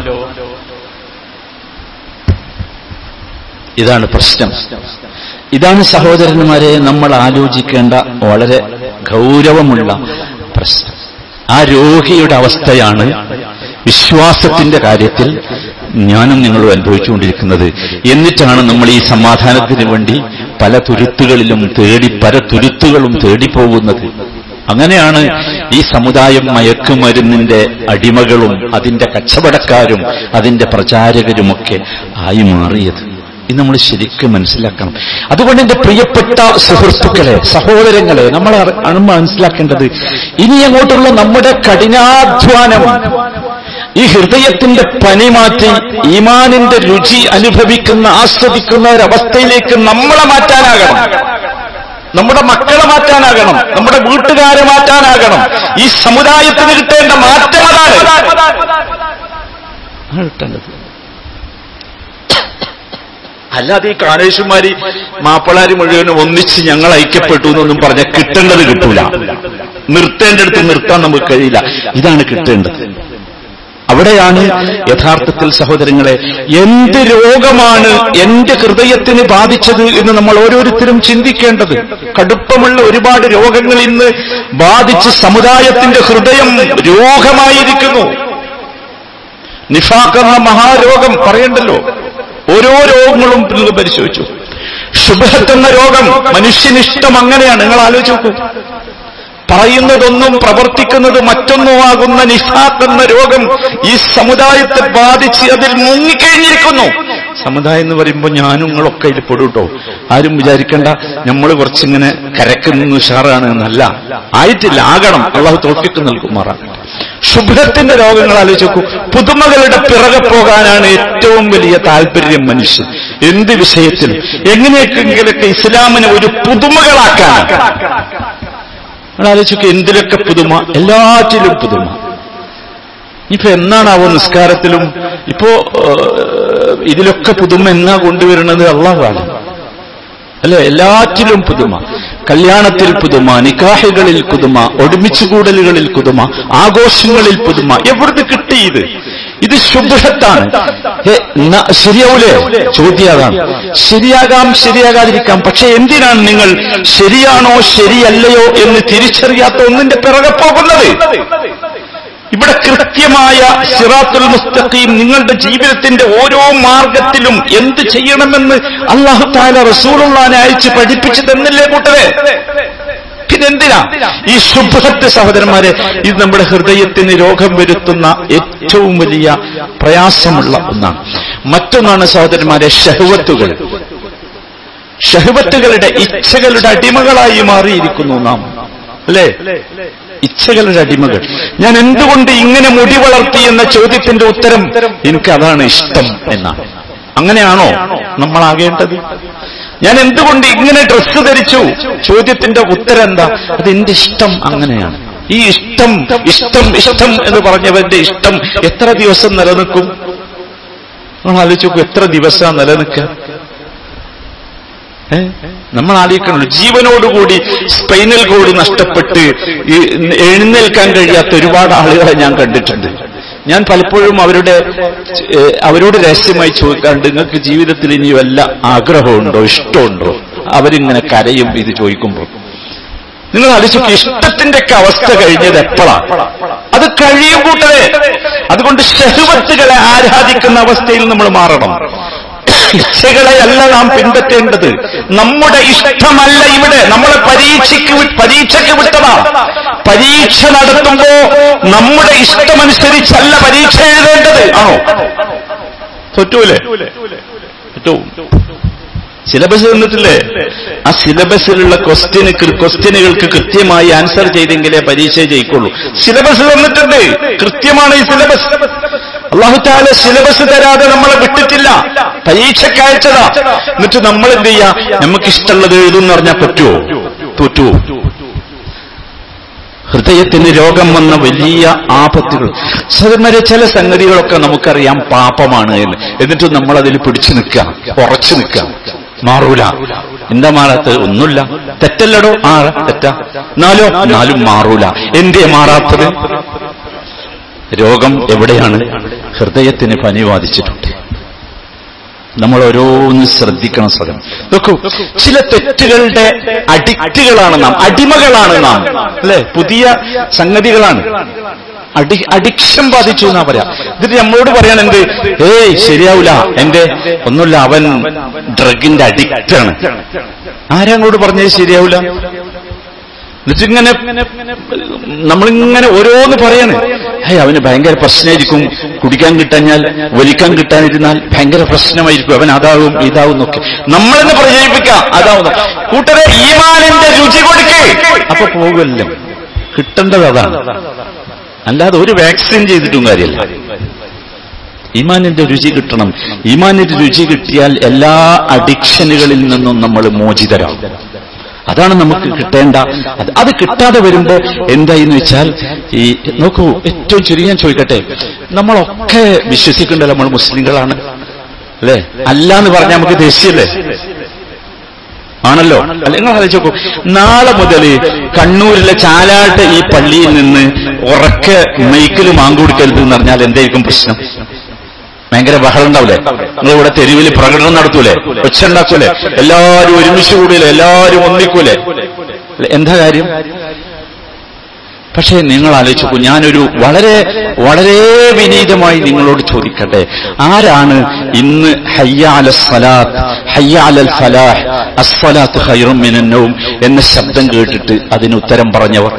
ഇതാണ് പ്രശ്നം ഇതാണ് സഹോദരന്മാരെ നമ്മൾ ആലോചിക്കേണ്ട വളരെ ഗൗരവമുള്ള പ്രശ്നം ആ രോഗിയുടെ അവസ്ഥയാണ് വിശ്വാസത്തിന്റെ കാര്യത്തിൽ ഞാനും നിങ്ങളും അനുഭവിച്ചുകൊണ്ടിരിക്കുന്നത് എന്നിട്ടാണ് നമ്മൾ ഈ സമാധാനത്തിന് വേണ്ടി പല തുരുത്തുകളിലും തേടി പല തുരുത്തുകളും തേടിപ്പോകുന്നത് അങ്ങനെയാണ് ഈ സമുദായം മയക്കുമരുന്നിന്റെ അടിമകളും അതിന്റെ കച്ചവടക്കാരും അതിന്റെ പ്രചാരകരുമൊക്കെ ആയി മാറിയത് ഇത് നമ്മൾ ശരിക്കും മനസ്സിലാക്കണം അതുകൊണ്ട് എന്റെ പ്രിയപ്പെട്ട സുഹൃത്തുക്കളെ സഹോദരങ്ങളെ നമ്മൾ അറി- ആണ് മനസ്സിലാക്കേണ്ടത് ഇനി അങ്ങോട്ടുള്ള നമ്മുടെ കഠിനാധ്വാനം ഈ ഹൃദയത്തിന്റെ പനി മാറ്റി ഈമാനിന്റെ രുചി അനുഭവിക്കുന്ന ആസ്വദിക്കുന്ന ഒരവസ്ഥയിലേക്ക് നമ്മളെ മാറ്റാനാകണം നമ്മുടെ മക്കളെ മാറ്റാനാകണം നമ്മുടെ വീട്ടുകാരെ മാറ്റാനാകണം ഈ സമുദായത്തിന് കിട്ടേണ്ട മാറ്റം അതാണ് അതാണ് കിട്ടേണ്ടത് അല്ലാതെ ഈ കാണേഷുമാരി മാപ്പിളാരി മുഴുവനും ഒന്നിച്ച് ഞങ്ങൾ ഐക്യപ്പെട്ടു എന്നൊന്നും പറഞ്ഞാൽ കിട്ടേണ്ടത് കിട്ടൂല നിർത്തേണ്ടടുത്ത് നിർത്താൻ നമുക്ക് കഴിയില്ല ഇതാണ് കിട്ടേണ്ടത് അവിടെയാണ് യഥാർത്ഥത്തിൽ സഹോദരങ്ങളെ എന്ത് രോഗമാണ് എന്റെ ഹൃദയത്തിന് ബാധിച്ചത് എന്ന് നമ്മൾ ഓരോരുത്തരും ചിന്തിക്കേണ്ടത് കടുപ്പമുള്ള ഒരുപാട് രോഗങ്ങൾ ഇന്ന് ബാധിച്ച് സമുദായത്തിന്റെ ഹൃദയം രോഗമായിരിക്കുന്നു നിഫാഖ് എന്ന മഹാരോഗം പറയണ്ടല്ലോ ഓരോ രോഗങ്ങളും നിങ്ങൾ പരിശോധിച്ചു ശുഭത്ത് എന്ന രോഗം മനുഷ്യനിഷ്ടം അങ്ങനെയാണ് നിങ്ങൾ ആലോചിച്ച് നോക്കൂ പറയുന്നതൊന്നും പ്രവർത്തിക്കുന്നത് മറ്റൊന്നുമാകുന്ന നിഫാഖ് എന്ന രോഗം ഈ സമുദായത്തെ ബാധിച്ച് അതിൽ മുങ്ങിക്കഴിഞ്ഞിരിക്കുന്നു സമുദായം എന്ന് പറയുമ്പോൾ ഞാനും നിങ്ങളൊക്കെ ഇതിൽ പെടും കേട്ടോ ആരും വിചാരിക്കണ്ട നമ്മൾ കുറച്ചിങ്ങനെ കരക്കുന്നു ഉഷാറാണ് എന്നല്ല ആയിട്ടില്ല ആകണം അള്ളാഹു തോൽപ്പിക്ക് നൽകുമാറാകട്ടെ ശുഭ്രത്തിന്റെ രോഗങ്ങൾ ആലോചിച്ച് നോക്കൂ പുതുമകളുടെ പിറകെ പോകാനാണ് ഏറ്റവും വലിയ താല്പര്യം മനുഷ്യൻ എന്ത് വിഷയത്തിലും എങ്ങനെയൊക്കെങ്കിലൊക്കെ ഇസ്ലാമിനെ ഒരു പുതുമകളാക്കാൻ നിങ്ങൾ ആലോചിച്ചു എന്തിലൊക്കെ പുതുമ എല്ലാറ്റിലും പുതുമ ഇപ്പൊ എന്നാണാവോ നിസ്കാരത്തിലും ഇപ്പോ ഏഹ്, ഇതിലൊക്കെ പുതുമ എന്നാ കൊണ്ടുവരുന്നത് അള്ളാഹുവാണ് അല്ലെ എല്ലാറ്റിലും പുതുമ കല്യാണത്തിൽ പുതുമ നിക്കാഹുകളിൽ പുതുമ ഒരുമിച്ചുകൂടലുകളിൽ പുതുമ ആഘോഷങ്ങളിൽ പുതുമ എവിടുന്ന് കിട്ടി ഇത് ഇത് ശുഭത്താണ് ഏ, ന- ശരിയാവൂലേ ചോദ്യം അതാണ് ശരിയാകാം ശരിയാകാതിരിക്കാം പക്ഷെ എന്തിനാണ് നിങ്ങൾ ശരിയാണോ ശരിയല്ലയോ എന്ന് തിരിച്ചറിയാത്ത ഒന്നിന്റെ പിറകെ പോകുന്നത് ഇവിടെ കൃത്യമായ സിറാത്തുൽ മുസ്തഖീം നിങ്ങളുടെ ജീവിതത്തിന്റെ ഓരോ മാർഗത്തിലും എന്ത് ചെയ്യണമെന്ന് അള്ളാഹു താല റസൂലുള്ളാനെ അയച്ച് പഠിപ്പിച്ചു തന്നില്ലേ കൂട്ടരെ പിന്നെന്തിനാ ഈ ശുഭത്തെ സഹോദരന്മാരെ ഇത് നമ്മുടെ ഹൃദയത്തിന് രോഗം വരുത്തുന്ന ഏറ്റവും വലിയ പ്രയാസമുള്ള ഒന്നാണ് മറ്റൊന്നാണ് സഹോദരന്മാരെ ഷഹവത്തുകൾ ഷഹവത്തുകളുടെ ഇച്ഛകളുടെ അടിമകളായി മാറിയിരിക്കുന്നു നാം അല്ലേ ഇച്ഛകളുടെ അടിമകൾ ഞാൻ എന്തുകൊണ്ട് ഇങ്ങനെ മുടി വളർത്തി എന്ന ചോദ്യത്തിന്റെ ഉത്തരം എനിക്ക് അതാണ് ഇഷ്ടം എന്നാണ് അങ്ങനെയാണോ നമ്മളാകേണ്ടത് ഞാൻ എന്തുകൊണ്ട് ഇങ്ങനെ ഡ്രസ്സ് ധരിച്ചു ചോദ്യത്തിന്റെ ഉത്തരം എന്താ അത് എന്റെ ഇഷ്ടം അങ്ങനെയാണ് ഈ ഇഷ്ടം ഇഷ്ടം ഇഷ്ടം എന്ന് പറഞ്ഞവന്റെ ഇഷ്ടം എത്ര ദിവസം നിലനിൽക്കും നമ്മൾ ആലോചിച്ച് നോക്കൂ എത്ര ദിവസം നിലനിൽക്കുക ഏ? നമ്മൾ ആലോചിക്കണല്ലോ ജീവനോടുകൂടി സ്പൈനൽ കോഡ് നഷ്ടപ്പെട്ട് ഈ എഴുന്നേൽക്കാൻ കഴിയാത്ത ഒരുപാട് ആളുകളെ ഞാൻ കണ്ടിട്ടുണ്ട് ഞാൻ പലപ്പോഴും അവരുടെ ഏ, അവരോട് രഹസ്യമായി ചോദിക്കാണ്ട് നിങ്ങൾക്ക് ജീവിതത്തിൽ ഇനി വല്ല ആഗ്രഹമുണ്ടോ ഇഷ്ടമുണ്ടോ അവരിങ്ങനെ കരയും ഇത് ചോദിക്കുമ്പോൾ നിങ്ങൾ ആലോചിക്കും ഇഷ്ടത്തിന്റെ ഒക്കെ അവസ്ഥ കഴിഞ്ഞത് എപ്പോഴാണ് അത് കഴിയും കൂട്ടരെ അതുകൊണ്ട് ഷഹുവത്തുകളെ ആരാധിക്കുന്ന അവസ്ഥയിൽ നമ്മൾ മാറണം ഇച്ഛകളെയല്ല നാം പിൻപറ്റേണ്ടത് നമ്മുടെ ഇഷ്ടമല്ല ഇവിടെ നമ്മളെ പരീക്ഷയ്ക്ക് വി- പരീക്ഷയ്ക്ക് വിട്ടതാ പരീക്ഷ നടത്തുമ്പോ നമ്മുടെ ഇഷ്ടമനുസരിച്ചല്ല പരീക്ഷ എഴുതേണ്ടത് ആണോ തൊറ്റൂലേ തൊറ്റവും സിലബസ് തന്നിട്ടില്ലേ ആ സിലബസിലുള്ള ക്വസ്റ്റ്യന് ക്വസ്റ്റ്യനുകൾക്ക് കൃത്യമായി ആൻസർ ചെയ്തെങ്കിലേ പരീക്ഷ ജയിക്കുള്ളൂ സിലബസ് തന്നിട്ടുണ്ട് കൃത്യമാണ് ഈ സിലബസ് അള്ളാഹുത്താല സിലബസ് തരാതെ നമ്മളെ വിട്ടിട്ടില്ല പരീക്ഷയ്ക്ക് അയച്ചതാ എന്നിട്ട് നമ്മൾ എന്ത് ചെയ്യാ നമുക്ക് ഇഷ്ടമുള്ളത് എഴുതും പറഞ്ഞാൽ പറ്റുമോ തോറ്റുവോ ഹൃദയത്തിന് രോഗം വന്ന വലിയ ആപത്തുകൾ സഹോദരന്മാരെ ചില സംഗതികളൊക്കെ നമുക്കറിയാം പാപമാണ് എന്ന് എന്നിട്ടും നമ്മൾ അതിൽ പിടിച്ചു നിൽക്കാം ഉറച്ചു നിൽക്കാം മാറൂല എന്താ മാറാത്തത് ഒന്നുമില്ല തെറ്റല്ലടോ ആ തെറ്റാ എന്നാലോ എന്നാലും മാറൂല എന്തേ മാറാത്തത് രോഗം എവിടെയാണ് ഹൃദയത്തിന് പനി ബാധിച്ചിട്ടുണ്ട് നമ്മൾ ഓരോന്ന് ശ്രദ്ധിക്കണം സ്വയം നോക്കൂ ചില തെറ്റുകളുടെ അഡിക്റ്റുകളാണ് നാം അടിമകളാണ് നാം അല്ലെ പുതിയ സംഗതികളാണ് അടി അഡിക്ഷൻ ബാധിച്ചു എന്നാ പറയാ ഇതിന് നമ്മളോട് പറയണെന്ത് ഏയ് ശരിയാവൂല എന്റെ ഒന്നുമില്ല അവൻ ഡ്രഗിന്റെ അഡിക്റ്റാണ് ആരങ്ങോട് പറഞ്ഞത് ശരിയാവില്ല എന്നിട്ടിങ്ങനെ നമ്മളിങ്ങനെ ഓരോന്ന് പറയാണ് ഹേ അവന് ഭയങ്കര പ്രശ്നമായിരിക്കും കുടിക്കാൻ കിട്ടാഞ്ഞാൽ വലിക്കാൻ കിട്ടാനിരുന്നാൽ ഭയങ്കര പ്രശ്നമായിരിക്കും അവൻ അതാവും ഇതാവും എന്നൊക്കെ നമ്മളെന്ന് പ്രചരിപ്പിക്കാം അതാവും കൂട്ടരെ ഈമാനിന്റെ രുചി കൊടുക്കേ അപ്പൊ പോകുമല്ലോ കിട്ടേണ്ടത് അതാണ് അല്ലാതെ ഒരു വാക്സിൻ ചെയ്തിട്ടും കാര്യമില്ല ഈമാനിന്റെ രുചി കിട്ടണം ഈമാനിന്റെ രുചി കിട്ടിയാൽ എല്ലാ അഡിക്ഷനുകളിൽ നിന്നും നമ്മൾ മോചിതരാകും അതാണ് നമുക്ക് കിട്ടേണ്ട അത് അത് കിട്ടാതെ വരുമ്പോ എന്തായിന്ന് വെച്ചാൽ ഈ നോക്കൂ ഏറ്റവും ചുരുങ്ങാൻ ചോദിക്കട്ടെ നമ്മളൊക്കെ വിശ്വസിക്കേണ്ടല്ലോ നമ്മൾ മുസ്ലിങ്ങളാണ് അല്ലേ അല്ല എന്ന് പറഞ്ഞാൽ നമുക്ക് ദേഷ്യമല്ലേ ആണല്ലോ അല്ല നിങ്ങൾ ആലോചിച്ച് നോക്കൂ നാളെ മുതൽ കണ്ണൂരിലെ ചാലാട്ട് ഈ പള്ളിയിൽ നിന്ന് ഉറക്കെ മൈക്കിൽ മാങ്കുടിക്കരുത് എന്ന് പറഞ്ഞാൽ എന്തായിരിക്കും പ്രശ്നം ഭയങ്കര ബഹളം ഉണ്ടാവില്ലേ നിങ്ങൾ ഇവിടെ തെരുവിൽ പ്രകടനം നടത്തൂലേ ഒച്ച ഉണ്ടാക്കൂലേ എല്ലാവരും ഒരുമിച്ച് കൂടിയില്ലേ എല്ലാവരും ഒന്നിക്കൂലേ എന്താ കാര്യം പക്ഷേ നിങ്ങൾ ആലോചിച്ചു ഞാനൊരു വളരെ വളരെ വിനീതമായി നിങ്ങളോട് ചോദിക്കട്ടെ ആരാണ് ഇന്ന് ഹയ്യ അല സലാത്ത് ഹയ്യ അലൽ ഫലാഹ് അസ്ഫലാത്ത് ഹൈറും മിനന്നവും എന്ന ശബ്ദം കേട്ടിട്ട് അതിന് ഉത്തരം പറഞ്ഞവർ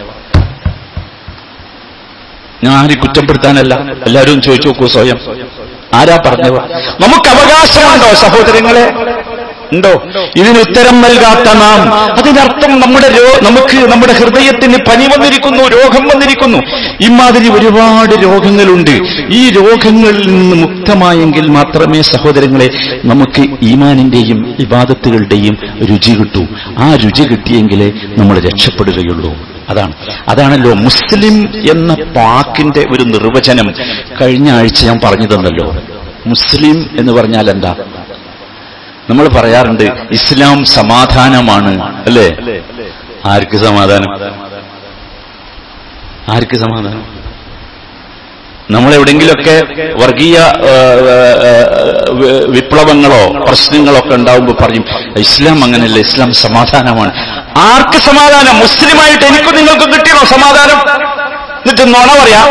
ഞാൻ ആരും കുറ്റപ്പെടുത്താനല്ല എല്ലാവരും ചോദിച്ചു നോക്കൂ സ്വയം ആരാ പറഞ്ഞത് നമുക്ക് അവകാശമുണ്ടോ സഹോദരങ്ങളെ ഉണ്ടോ ഇതിന് ഉത്തരം നൽകാത്ത നാം അതിനർത്ഥം നമ്മുടെ രോ- നമുക്ക് നമ്മുടെ ഹൃദയത്തിന് പനി വന്നിരിക്കുന്നു രോഗം വന്നിരിക്കുന്നു ഇമാതിരി ഒരുപാട് രോഗങ്ങളുണ്ട് ഈ രോഗങ്ങളിൽ നിന്ന് മുക്തമായെങ്കിൽ മാത്രമേ സഹോദരങ്ങളെ നമുക്ക് ഈമാനിന്റെയും ഇബാദത്തുകളുടെയും രുചി കിട്ടൂ ആ രുചി കിട്ടിയെങ്കിലേ നമ്മൾ രക്ഷപ്പെടുകയുള്ളൂ അതാണ് അതാണല്ലോ മുസ്ലിം എന്ന വാക്കിന്റെ ഒരു നിർവചനം കഴിഞ്ഞ ആഴ്ച ഞാൻ പറഞ്ഞു തന്നല്ലോ മുസ്ലിം എന്ന് പറഞ്ഞാൽ എന്താ നമ്മൾ പറയാറുണ്ട് ഇസ്ലാം സമാധാനമാണ് അല്ലേ ആർക്ക് സമാധാനം ആർക്ക് സമാധാനം നമ്മളെവിടെങ്കിലൊക്കെ വർഗീയ ആ, ആ, ആ, വി- വിപ്ലവങ്ങളോ പ്രശ്നങ്ങളോ ഒക്കെ ഉണ്ടാവുമ്പോൾ പറയും ഇസ്ലാം അങ്ങനെയല്ല ഇസ്ലാം സമാധാനമാണ് ആർക്ക് സമാധാനം മുസ്ലിമായിട്ട് എനിക്കും നിങ്ങൾക്കും കിട്ടിയോ സമാധാനം എന്നിട്ട് നുണ പറയാ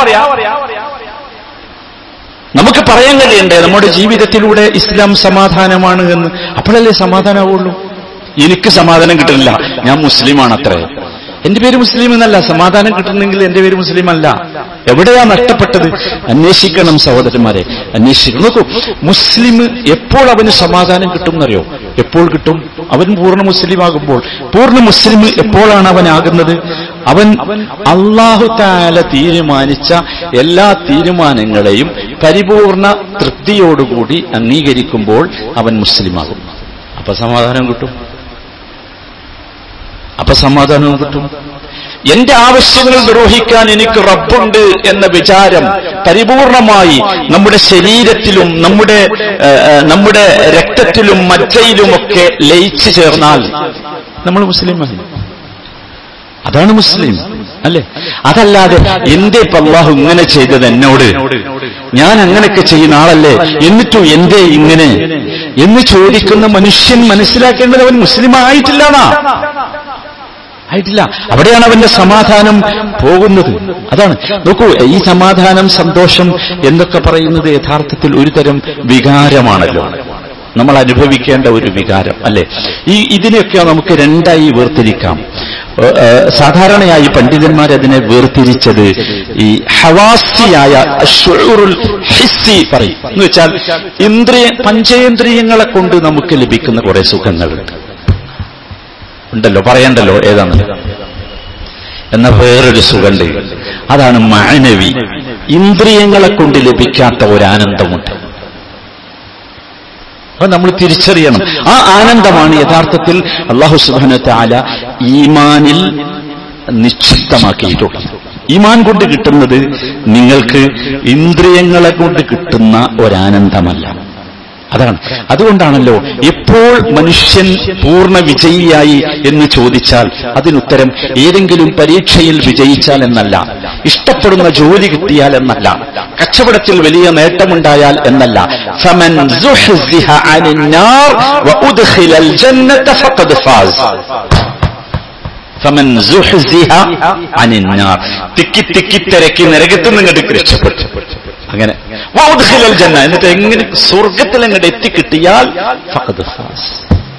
നമുക്ക് പറയാൻ കഴിയണ്ടേ നമ്മുടെ ജീവിതത്തിലൂടെ ഇസ്ലാം സമാധാനമാണ് എന്ന് അപ്പോഴല്ലേ സമാധാനമാവുള്ളൂ എനിക്ക് സമാധാനം കിട്ടുന്നില്ല ഞാൻ മുസ്ലിമാണ് അത്രേ എന്റെ പേര് മുസ്ലിം എന്നല്ല സമാധാനം കിട്ടുന്നെങ്കിൽ എന്റെ പേര് മുസ്ലിം അല്ല എവിടെയാ നഷ്ടപ്പെട്ടത് അന്വേഷിക്കണം സഹോദരന്മാരെ അന്വേഷിക്കണം നോക്കൂ മുസ്ലിം എപ്പോൾ അവന് സമാധാനം കിട്ടും എന്നറിയോ എപ്പോൾ കിട്ടും അവൻ പൂർണ്ണ മുസ്ലിം ആകുമ്പോൾ പൂർണ്ണ മുസ്ലിം എപ്പോഴാണ് അവനാകുന്നത് അവൻ അള്ളാഹു താല തീരുമാനിച്ച എല്ലാ തീരുമാനങ്ങളെയും പരിപൂർണ തൃപ്തിയോടുകൂടി അംഗീകരിക്കുമ്പോൾ അവൻ മുസ്ലിമാകും അപ്പൊ സമാധാനം കിട്ടും അപ്പൊ സമാധാനവും കിട്ടും എന്റെ ആവശ്യങ്ങൾ നിർവഹിക്കാൻ എനിക്ക് റബ്ബുണ്ട് എന്ന വിചാരം പരിപൂർണമായി നമ്മുടെ ശരീരത്തിലും നമ്മുടെ ഏ, ഏ, നമ്മുടെ രക്തത്തിലും മജ്ജയിലുമൊക്കെ ലയിച്ചു ചേർന്നാൽ നമ്മൾ മുസ്ലിമായി അതാണ് മുസ്ലിം അല്ലേ അതല്ലാതെ എന്തേ ഇപ്പൊ അള്ളാഹു ഇങ്ങനെ ചെയ്തത് എന്നോട് ഞാൻ അങ്ങനെയൊക്കെ ചെയ്യുന്ന ആളല്ലേ എന്നിട്ടും എന്തേ ഇങ്ങനെ എന്ന് ചോദിക്കുന്ന മനുഷ്യൻ മനസ്സിലാക്കേണ്ടത് അവൻ മുസ്ലിം ആയിട്ടില്ലാന്നാ ആയിട്ടില്ല അവിടെയാണ് അവന്റെ സമാധാനം പോകുന്നത് അതാണ് നോക്കൂ ഈ സമാധാനം സന്തോഷം എന്നൊക്കെ പറയുന്നത് യഥാർത്ഥത്തിൽ ഒരു തരം വികാരമാണല്ലോ നമ്മൾ അനുഭവിക്കേണ്ട ഒരു വികാരം അല്ലെ ഈ ഇതിനെയൊക്കെ നമുക്ക് രണ്ടായി വേർതിരിക്കാം ഏഹ്, ഏഹ്, സാധാരണയായി പണ്ഡിതന്മാർ അതിനെ വേർതിരിച്ചത് ഈ ഹവാസിയായ ഷുഉറുൽ ഹിസ്സി പറയും എന്ന് വെച്ചാൽ ഇന്ദ്രിയ പഞ്ചേന്ദ്രിയങ്ങളെ കൊണ്ട് നമുക്ക് ലഭിക്കുന്ന കുറെ സുഖങ്ങളുണ്ട് ഉണ്ടല്ലോ പറയണ്ടല്ലോ ഏതാണ് എന്ന വേറൊരു സുഖണ്ട് അതാണ് മാനവി ഇന്ദ്രിയങ്ങളെ കൊണ്ട് ലഭിക്കാത്ത ഒരു ആനന്ദമുണ്ട് അത് നമ്മൾ തിരിച്ചറിയണം ആ ആനന്ദമാണ് യഥാർത്ഥത്തിൽ അള്ളാഹു സുബാന താല ഈമാനിൽ നിക്ഷിപ്തമാക്കിയിട്ടുള്ളത് ഈമാൻ കൊണ്ട് കിട്ടുന്നത് നിങ്ങൾക്ക് ഇന്ദ്രിയങ്ങളെ കൊണ്ട് കിട്ടുന്ന ഒരാനന്ദമല്ല അതാണ് അതുകൊണ്ടാണല്ലോ എപ്പോൾ മനുഷ്യൻ പൂർണ്ണ വിജയിയായി എന്ന് ചോദിച്ചാൽ അതിനുത്തരം ഏതെങ്കിലും പരീക്ഷയിൽ വിജയിച്ചാൽ എന്നല്ല ഇഷ്ടപ്പെടുന്ന ജോലി കിട്ടിയാൽ എന്നല്ല കച്ചവടത്തിൽ വലിയ നേട്ടമുണ്ടായാൽ എന്നല്ല ഫമൻ സുഹ്സിഹ അനിൻ നാർ വഉദ്ഖിലൽ ജന്നത ഫഖദ് ഫാസ് ഫമൻ സുഹ്സിഹ അനിൻ നാർ തിക്കി തിക്കി തിരക്കി നരകത്തിൽ നിങ്ങോട്ട് രക്ഷപ്പെട്ടു അങ്ങനെ വൗദ്ഖിലൽ ജന്ന എന്നിട്ട് എങ്ങനെ സ്വർഗത്തിൽ അങ്ങോട്ട് എത്തിക്കിട്ടിയാൽ ഫഖദ് ഫാസ്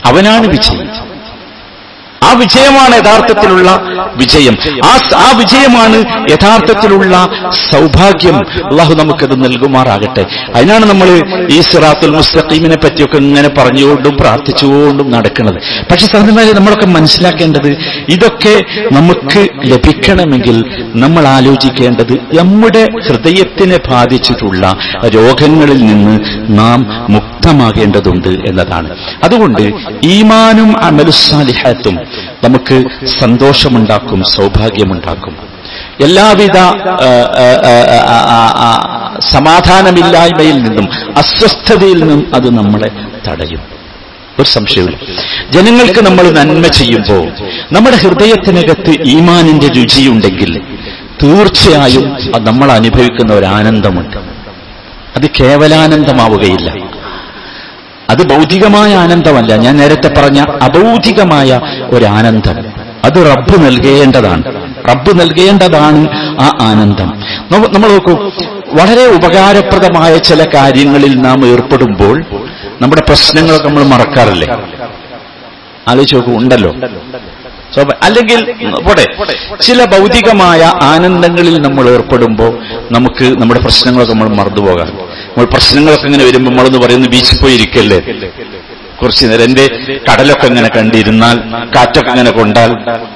അവനാണ് വിജയം ആ വിജയമാണ് യഥാർത്ഥത്തിലുള്ള വിജയം ആ സ- ആ വിജയമാണ് യഥാർത്ഥത്തിലുള്ള സൗഭാഗ്യം അള്ളാഹു നമുക്കത് നൽകുമാറാകട്ടെ അതിനാണ് നമ്മൾ ഈ സിറാത്തുൽ മുസ്തഖീമിനെ പറ്റിയൊക്കെ ഇങ്ങനെ പറഞ്ഞുകൊണ്ടും പ്രാർത്ഥിച്ചുകൊണ്ടും നടക്കുന്നത് പക്ഷെ സഹോദരന്മാരെ നമ്മളൊക്കെ മനസ്സിലാക്കേണ്ടത് ഇതൊക്കെ നമുക്ക് ലഭിക്കണമെങ്കിൽ നമ്മൾ ആലോചിക്കേണ്ടത് നമ്മുടെ ഹൃദയത്തിനെ ബാധിച്ചിട്ടുള്ള രോഗങ്ങളിൽ നിന്ന് നാം മുക്തമാകേണ്ടതുണ്ട് എന്നതാണ് അതുകൊണ്ട് ഈമാനും അമലുസാലിഹത്തും നമുക്ക് സന്തോഷമുണ്ടാക്കും സൗഭാഗ്യമുണ്ടാക്കും എല്ലാവിധ ആ, ആ, ആ, ആ, ആ, ആ, സമാധാനമില്ലായ്മയിൽ നിന്നും അസ്വസ്ഥതയിൽ നിന്നും അത് നമ്മളെ തടയും ഒരു സംശയമില്ല ജനങ്ങൾക്ക് നമ്മൾ നന്മ ചെയ്യുമ്പോൾ നമ്മുടെ ഹൃദയത്തിനകത്ത് ഈമാനിന്റെ രുചിയുണ്ടെങ്കിൽ തീർച്ചയായും അത് നമ്മൾ അനുഭവിക്കുന്ന ഒരു ആനന്ദമുണ്ട് അത് കേവലാനന്ദമാവുകയില്ല അത് ഭൗതികമായ ആനന്ദമല്ല ഞാൻ നേരത്തെ പറഞ്ഞ അഭൗതികമായ ഒരു ആനന്ദം അത് റബ്ബ് നൽകേണ്ടതാണ് റബ്ബ് നൽകേണ്ടതാണ് ആ ആനന്ദം നമ്മ- നമ്മൾ നോക്കൂ വളരെ ഉപകാരപ്രദമായ ചില കാര്യങ്ങളിൽ നാം ഏർപ്പെടുമ്പോൾ നമ്മുടെ പ്രശ്നങ്ങളൊക്കെ നമ്മൾ മറക്കാറില്ലേ ആലോചിച്ച് നോക്കൂ ഉണ്ടല്ലോ സ്വാഭ- അല്ലെങ്കിൽ പോട്ടെ ചില ഭൗതികമായ ആനന്ദങ്ങളിൽ നമ്മൾ ഏർപ്പെടുമ്പോൾ നമുക്ക് നമ്മുടെ പ്രശ്നങ്ങളൊക്കെ നമ്മൾ മറന്നുപോകാം നമ്മൾ പ്രശ്നങ്ങളൊക്കെ ഇങ്ങനെ വരുമ്പോൾ നമ്മളൊന്ന് പറയുന്നു ബീച്ചിൽ പോയി ഇരിക്കല്ലേ കുറച്ചു നേരം എന്റെ കടലൊക്കെ ഇങ്ങനെ കണ്ടിരുന്നാൽ കാറ്റൊക്കെ ഇങ്ങനെ കൊണ്ടാൽ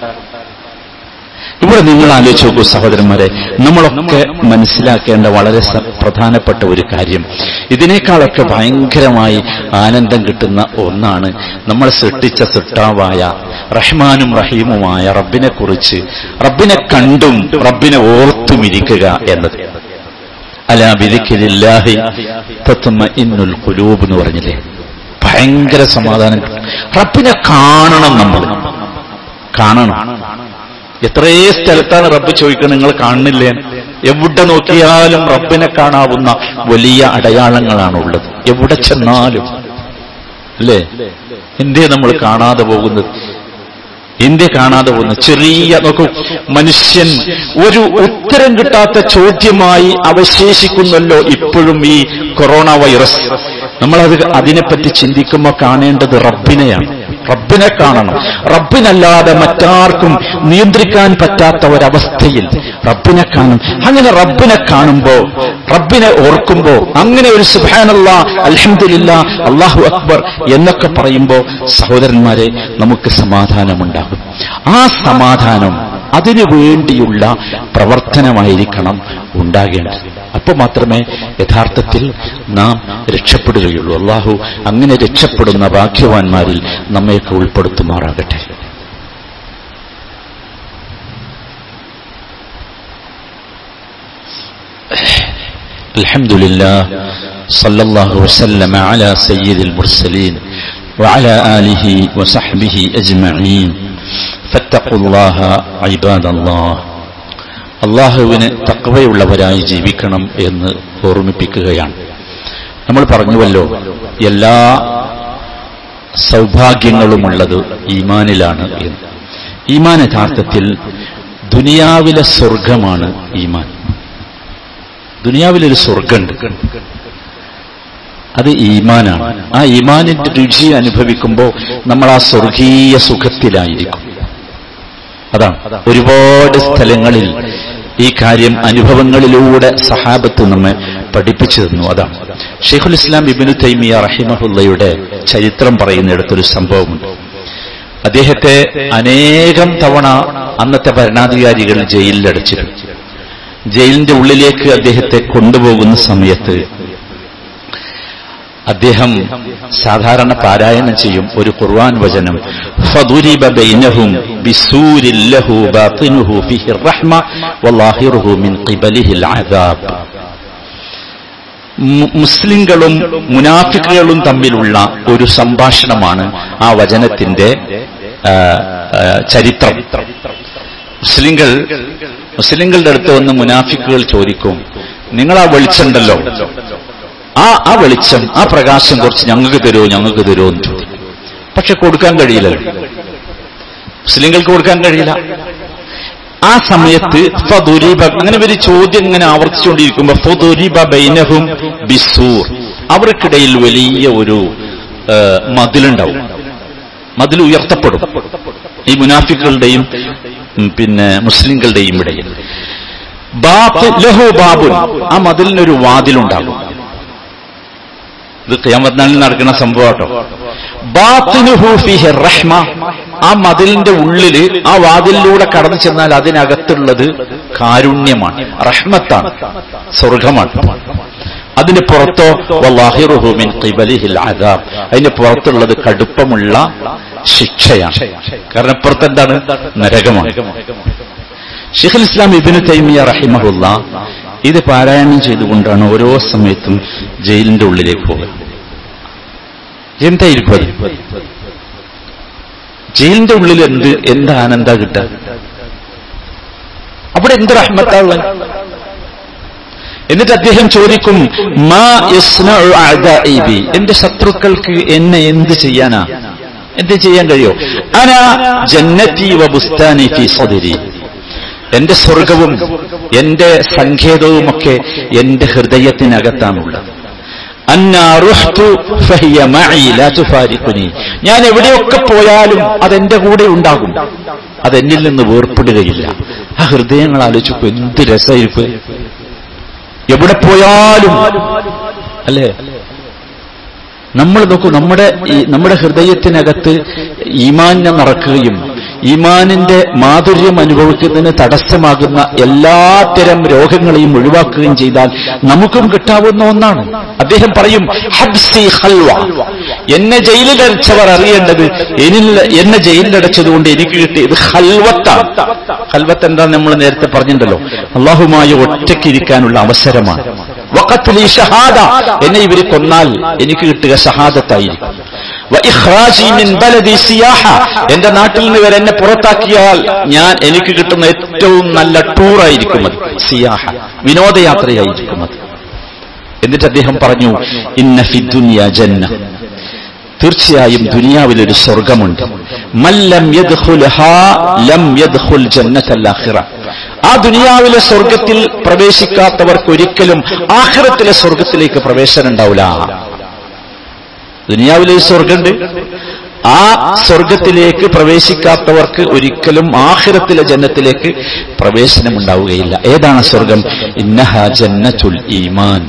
ഇവിടെ നിങ്ങൾ ആലോചിച്ച് നോക്കൂ സഹോദരന്മാരെ നമ്മളൊക്കെ മനസ്സിലാക്കേണ്ട വളരെ സ- പ്രധാനപ്പെട്ട ഒരു കാര്യം ഇതിനേക്കാളൊക്കെ ഭയങ്കരമായി ആനന്ദം കിട്ടുന്ന ഒന്നാണ് നമ്മൾ സൃഷ്ടിച്ച സൃഷ്ടാവായ റഹ്മാനും റഹീമുമായ റബ്ബിനെ കുറിച്ച് റബ്ബിനെ കണ്ടും റബ്ബിനെ ഓർത്തും ഇരിക്കുക എന്നത് അലാ ബിദിക്കിലില്ലാഹി തത്മഇന്നുൽ ഖുലൂബ് എന്ന് പറഞ്ഞില്ലേ ഭയങ്കര സമാധാനം കിട്ടും. റബ്ബിനെ കാണണം നമ്മൾ കാണണം എത്രേ സ്ഥലത്താണ് റബ്ബ് ചോദിക്കുന്നത് നിങ്ങൾ കാണുന്നില്ലേ എവിടെ നോക്കിയാലും റബ്ബിനെ കാണാവുന്ന വലിയ അടയാളങ്ങളാണ് ഉള്ളത് എവിടെ ചെന്നാലും അല്ലേ എന്തേ നമ്മൾ കാണാതെ പോകുന്നത് എന്തേ കാണാതെ പോകുന്നത് ചെറിയ നോക്കൂ മനുഷ്യൻ ഒരു ഉത്തരം കിട്ടാത്ത ചോദ്യമായി അവശേഷിക്കുന്നല്ലോ ഇപ്പോഴും ഈ കൊറോണ വൈറസ് നമ്മളത് അതിനെപ്പറ്റി ചിന്തിക്കുമ്പോൾ കാണേണ്ടത് റബ്ബിനെയാണ് റബ്ബിനെ കാണണം റബ്ബിനല്ലാതെ മറ്റാർക്കും നിയന്ത്രിക്കാൻ പറ്റാത്ത ഒരവസ്ഥയിൽ റബ്ബിനെ കാണും അങ്ങനെ റബ്ബിനെ കാണുമ്പോ റബ്ബിനെ ഓർക്കുമ്പോ അങ്ങനെ ഒരു സുബാനല്ല അൽഹംദുലില്ല അള്ളാഹു അക്ബർ എന്നൊക്കെ പറയുമ്പോ സഹോദരന്മാരെ നമുക്ക് സമാധാനമുണ്ടാകും ആ സമാധാനം അതിനു വേണ്ടിയുള്ള പ്രവർത്തനമായിരിക്കണം ഉണ്ടാകേണ്ടത് അപ്പൊ മാത്രമേ യഥാർത്ഥത്തിൽ നാം രക്ഷപ്പെടുകയുള്ളൂ അള്ളാഹു അങ്ങനെ രക്ഷപ്പെടുന്ന ഭാഗ്യവാന്മാരിൽ നമ്മയൊക്കെ ഉൾപ്പെടുത്തുമാറാകട്ടെ الحمد لله صلى الله وسلم على سيد المرسلين وعلى آله وصحبه أجمعين فاتقوا الله عباد الله അള്ളാഹുവിന് തക്കവയുള്ളവരായി ജീവിക്കണം എന്ന് ഓർമ്മിപ്പിക്കുകയാണ് നമ്മൾ പറഞ്ഞുവല്ലോ എല്ലാ സൗഭാഗ്യങ്ങളുമുള്ളത് ഈമാനിലാണ് എന്ന് ഈമാൻ യഥാർത്ഥത്തിൽ ദുനിയാവിലെ സ്വർഗമാണ് ഈമാൻ ദുനിയാവിലൊരു സ്വർഗമുണ്ട് അത് ഈമാനാണ് ആ ഈമാനിന്റെ രുചി അനുഭവിക്കുമ്പോൾ നമ്മൾ ആ സ്വർഗീയ സുഖത്തിലായിരിക്കും അതാണ് ഒരുപാട് സ്ഥലങ്ങളിൽ ഈ കാര്യം അനുഭവങ്ങളിലൂടെ സഹാബത്ത് നമ്മെ പഠിപ്പിച്ചു തന്നു അതാണ് ഷെയ്ഖുൽ ഇസ്ലാം ഇബിനു തൈമിയ റഹിമഹുല്ലയുടെ ചരിത്രം പറയുന്നിടത്തൊരു സംഭവമുണ്ട് അദ്ദേഹത്തെ അനേകം തവണ അന്നത്തെ ഭരണാധികാരികൾ ജയിലിലടച്ചിരുന്നു ജയിലിന്റെ ഉള്ളിലേക്ക് അദ്ദേഹത്തെ കൊണ്ടുപോകുന്ന സമയത്ത് അദ്ദേഹം സാധാരണ പാരായണം ചെയ്യും ഒരു ഖുർആൻ വചനം ഫദുരിബ ബൈനഹും ബിസൂരിൻ ലഹു ബാത്തിനുഹു ഫീഹി റഹ്മ വല്ലാഹിറുഹു മിൻ ഖിബലിഹിൽ അദാബ് മു- മുസ്ലിങ്ങളും മുനാഫിക്കുകളും തമ്മിലുള്ള ഒരു സംഭാഷണമാണ് ആ വചനത്തിന്റെ ആ, ആ, ചരിത്രം മുസ്ലിങ്ങൾ മുസ്ലിങ്ങളുടെ അടുത്ത് വന്ന് മുനാഫിക്കുകൾ ചോദിക്കും നിങ്ങൾ ആ വെളിച്ചുണ്ടല്ലോ ആ ആ വെളിച്ചം ആ പ്രകാശം കുറച്ച് ഞങ്ങൾക്ക് തരുമോ ഞങ്ങൾക്ക് തരുമോ എന്ന് ചോദിക്കും പക്ഷെ കൊടുക്കാൻ കഴിയില്ലല്ലോ മുസ്ലിങ്ങൾക്ക് കൊടുക്കാൻ കഴിയില്ല ആ സമയത്ത് ഫദുരിബ അങ്ങനെ ഒരു ചോദ്യം ഇങ്ങനെ ആവർത്തിച്ചുകൊണ്ടിരിക്കുമ്പോ ഫദുരിബ ബൈനഹും ബിസൂർ അവർക്കിടയിൽ വലിയ ഒരു ആ, മതിലുണ്ടാവും മതിൽ ഉയർത്തപ്പെടും ഈ മുനാഫിക്കുകളുടെയും ഉം, പിന്നെ മുസ്ലിങ്ങളുടെയും ഇടയിൽ ബാത്ത് ലഹു ബാബുൻ ആ മതിലിനൊരു വാതിലുണ്ടാകും ഇത് ഖിയാമത്ത് നടക്കുന്ന സംഭവം കേട്ടോ ബാത്തിനുഹു ഫീഹി റഹ്മ ആ മതിലിന്റെ ഉള്ളില് ആ വാതിലിലൂടെ കടന്നു ചെന്നാൽ അതിനകത്തുള്ളത് കാരുണ്യമാണ് റഹ്മത്താണ് സ്വർഗമാണ് അതിന് പുറത്തോ വല്ലാഹിറുഹു മിൻ ഖിബലിഹിൽ അദാബ് അതിന് പുറത്തുള്ളത് കടുപ്പമുള്ള ശിക്ഷയാണ് കാരണം ഇപ്പുറത്ത് എന്താണ് നരകമാണ് ഷെയ്ഖുൽ ഇസ്ലാം ഇബിന് തൈമിയ റഹിമഹുല്ല ഇത് പാരായണം ചെയ്തുകൊണ്ടാണ് ഓരോ സമയത്തും ജയിലിന്റെ ഉള്ളിലേക്ക് പോകുന്നത് എന്തായിരിക്കും അത് ജയിലിന്റെ ഉള്ളിൽ എന്ത് എന്ത് ആനന്ദ കിട്ടുക അവിടെ എന്ത് റഹ്മത്താവുക എന്നിട്ട് അദ്ദേഹം ചോദിക്കും മാ യസ്നഉ അഅദാഇ ബി എന്റെ ശത്രുക്കൾക്ക് എന്നെ എന്ത് ചെയ്യാനാ എന്ത് ചെയ്യാൻ കഴിയോ അന ജന്നത്തി വ ബുസ്താനി ഫി സദരി എന്റെ സ്വർഗവും എന്റെ സങ്കേതവുമൊക്കെ എന്റെ ഹൃദയത്തിനകത്താണുള്ളത് അന്നാ റുഹ്തു ഫഹിയ മഈ ലാ തുഫാരിഖുനി ഞാൻ എവിടെയൊക്കെ പോയാലും അതെന്റെ കൂടെ ഉണ്ടാകും അതെന്നിൽ നിന്ന് വേർപ്പെടുകയില്ല ആ ഹൃദയങ്ങൾ ആലോചിച്ചു എന്ത് രസമായിരിക്കും എവിടെ പോയാലും അല്ലേ നമ്മൾ നോക്കൂ നമ്മുടെ ഈ നമ്മുടെ ഹൃദയത്തിനകത്ത് ഈമാനെ നടക്കുകയും ഈമാനിന്റെ മാധുര്യം അനുഭവിക്കുന്നതിന് തടസ്സമാകുന്ന എല്ലാത്തരം രോഗങ്ങളെയും ഒഴിവാക്കുകയും ചെയ്താൽ നമുക്കും കിട്ടാവുന്ന ഒന്നാണ് അദ്ദേഹം പറയും ഹബ്സി ഹൽവ എന്നെ ജയിലിലടച്ചവർ അറിയേണ്ടത് എന്നിൽ എന്നെ ജയിലിലടച്ചതുകൊണ്ട് എനിക്ക് കിട്ടിയത് ഹൽവത്താണ് ഹൽവത്ത് എന്താ നമ്മൾ നേരത്തെ പറഞ്ഞിട്ടുണ്ടല്ലോ അള്ളാഹുമായി ഒറ്റയ്ക്കിരിക്കാനുള്ള അവസരമാണ് വഖത്തുൽ ഈ ഷഹാദ എന്നെ ഇവർ കൊന്നാൽ എനിക്ക് കിട്ടുക ഷഹാദത്തായിരിക്കും വ ഇഖ്റാജി മിൻ ബലദി സിയാഹ എന്റെ നാട്ടിൽ നിന്ന് വരെ എന്നെ പുറത്താക്കിയാൽ ഞാൻ എനിക്ക് കിട്ടുന്ന ഏറ്റവും നല്ല ടൂറായിരിക്കും അത് സിയാഹ വിനോദയാത്രയായിരിക്കും അത് എന്നിട്ട് അദ്ദേഹം പറഞ്ഞു ഇന്ന ഫി ദുനിയ ജന്ന തീർച്ചയായും ദുനിയാവിലൊരു സ്വർഗമുണ്ട് മല്ലം യദ്ഖുൽഹാ ലം യദ്ഖുൽ ജന്നത്തൽ ആഖിറ ആ ദുനിയാവിലെ സ്വർഗത്തിൽ പ്രവേശിക്കാത്തവർക്ക് ഒരിക്കലും ആഖിറത്തിലെ സ്വർഗത്തിലേക്ക് പ്രവേശനം ഉണ്ടാവില്ല ദുനിയാവിലെ ഒരു സ്വർഗമുണ്ട് ആ സ്വർഗത്തിലേക്ക് പ്രവേശിക്കാത്തവർക്ക് ഒരിക്കലും ആഖിറത്തിലെ ജന്നത്തിലേക്ക് പ്രവേശനം ഉണ്ടാവുകയില്ല ഏതാണ് സ്വർഗം ഇന്നഹ ജന്നത്തുൽ ഈമാൻ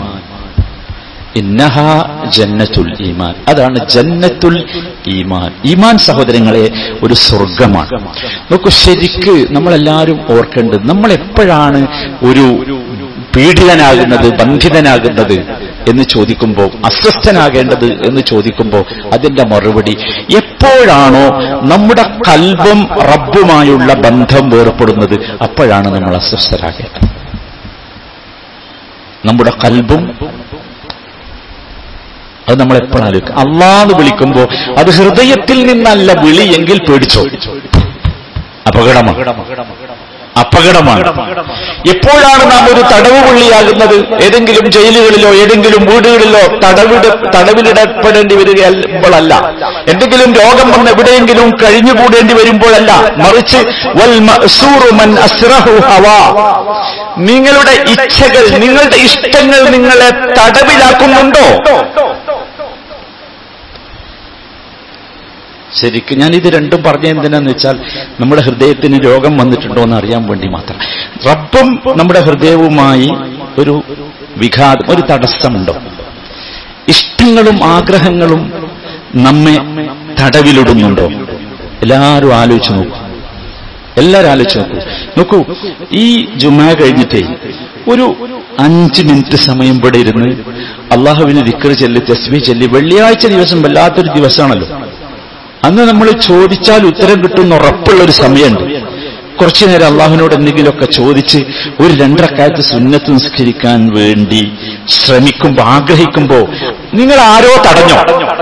ഇന്നഹ ജന്നത്തുൽ ഈമാൻ അതാണ് ജന്നത്തുൽ ഈമാൻ ഈമാൻ സഹോദരങ്ങളെ ഒരു സ്വർഗമാണ് നോക്കൂ ശരിക്ക് നമ്മളെല്ലാവരും ഓർക്കേണ്ടത് നമ്മൾ എപ്പോഴാണ് ഒരു പീഡിതനാകുന്നത് ബന്ധിതനാകുന്നത് എന്ന് ചോദിക്കുമ്പോൾ അസ്വസ്ഥനാകേണ്ടത് എന്ന് ചോദിക്കുമ്പോൾ അതിന്റെ മറുപടി എപ്പോഴാണോ നമ്മുടെ കൽബും റബ്ബുമായുള്ള ബന്ധം വേർപ്പെടുന്നത് അപ്പോഴാണ് നമ്മൾ അസ്വസ്ഥരാകേണ്ടത് നമ്മുടെ കൽബും അത് നമ്മൾ എപ്പോഴും ആലോചിക്കും അള്ളാന്ന് വിളിക്കുമ്പോ അത് ഹൃദയത്തിൽ നിന്നല്ല വിളി എങ്കിൽ പേടിച്ചോ അപകടമാണ് അപകടമാണ് എപ്പോഴാണ് നാം ഒരു തടവ് പുള്ളിയാകുന്നത് ഏതെങ്കിലും ജയിലുകളിലോ ഏതെങ്കിലും വീടുകളിലോ തടവിട തടവിലിടപ്പെടേണ്ടി വരികയുമ്പോഴല്ല എന്തെങ്കിലും രോഗം വന്ന് എവിടെയെങ്കിലും കഴിഞ്ഞുകൂടേണ്ടി വരുമ്പോഴല്ല മറിച്ച് വൽ മഅ്സൂറു മൻ അസ്റഹു ഹവാ നിങ്ങളുടെ ഇച്ഛകൾ നിങ്ങളുടെ ഇഷ്ടങ്ങൾ നിങ്ങളെ തടവിലാക്കുന്നുണ്ടോ ശരിക്കും ഞാൻ ഇത് രണ്ടും പറഞ്ഞ എന്തിനാന്ന് വെച്ചാൽ നമ്മുടെ ഹൃദയത്തിന് രോഗം വന്നിട്ടുണ്ടോ എന്ന് അറിയാൻ വേണ്ടി മാത്രം റബ്ബും നമ്മുടെ ഹൃദയവുമായി ഒരു വിഘാതം ഒരു തടസ്സമുണ്ടോ ഇഷ്ടങ്ങളും ആഗ്രഹങ്ങളും നമ്മെ തടവിലിടുന്നുണ്ടോ എല്ലാവരും ആലോചിച്ച് നോക്കൂ എല്ലാവരും ആലോചിച്ച് നോക്കൂ നോക്കൂ ഈ ജുമാ കഴിഞ്ഞിട്ടേ ഒരു അഞ്ച് മിനിറ്റ് സമയം ഇവിടെ ഇരുന്ന് അള്ളാഹുവിന് ദിക്കർ ചെല്ലി തസ്ബി ചെല്ലി വെള്ളിയാഴ്ച ദിവസം വല്ലാത്തൊരു ദിവസമാണല്ലോ അന്ന് നമ്മൾ ചോദിച്ചാൽ ഉത്തരം കിട്ടുന്ന ഉറപ്പുള്ള ഒരു സമയമുണ്ട് കുറച്ചു നേരം അള്ളാഹുവിനോട് എന്തെങ്കിലുമൊക്കെ ചോദിച്ച് ഒരു രണ്ടരക്കാലത്ത് സുന്നത്ത് നിസ്കരിക്കാൻ വേണ്ടി ശ്രമിക്കുമ്പോ ആഗ്രഹിക്കുമ്പോ നിങ്ങൾ ആരോ തടഞ്ഞോ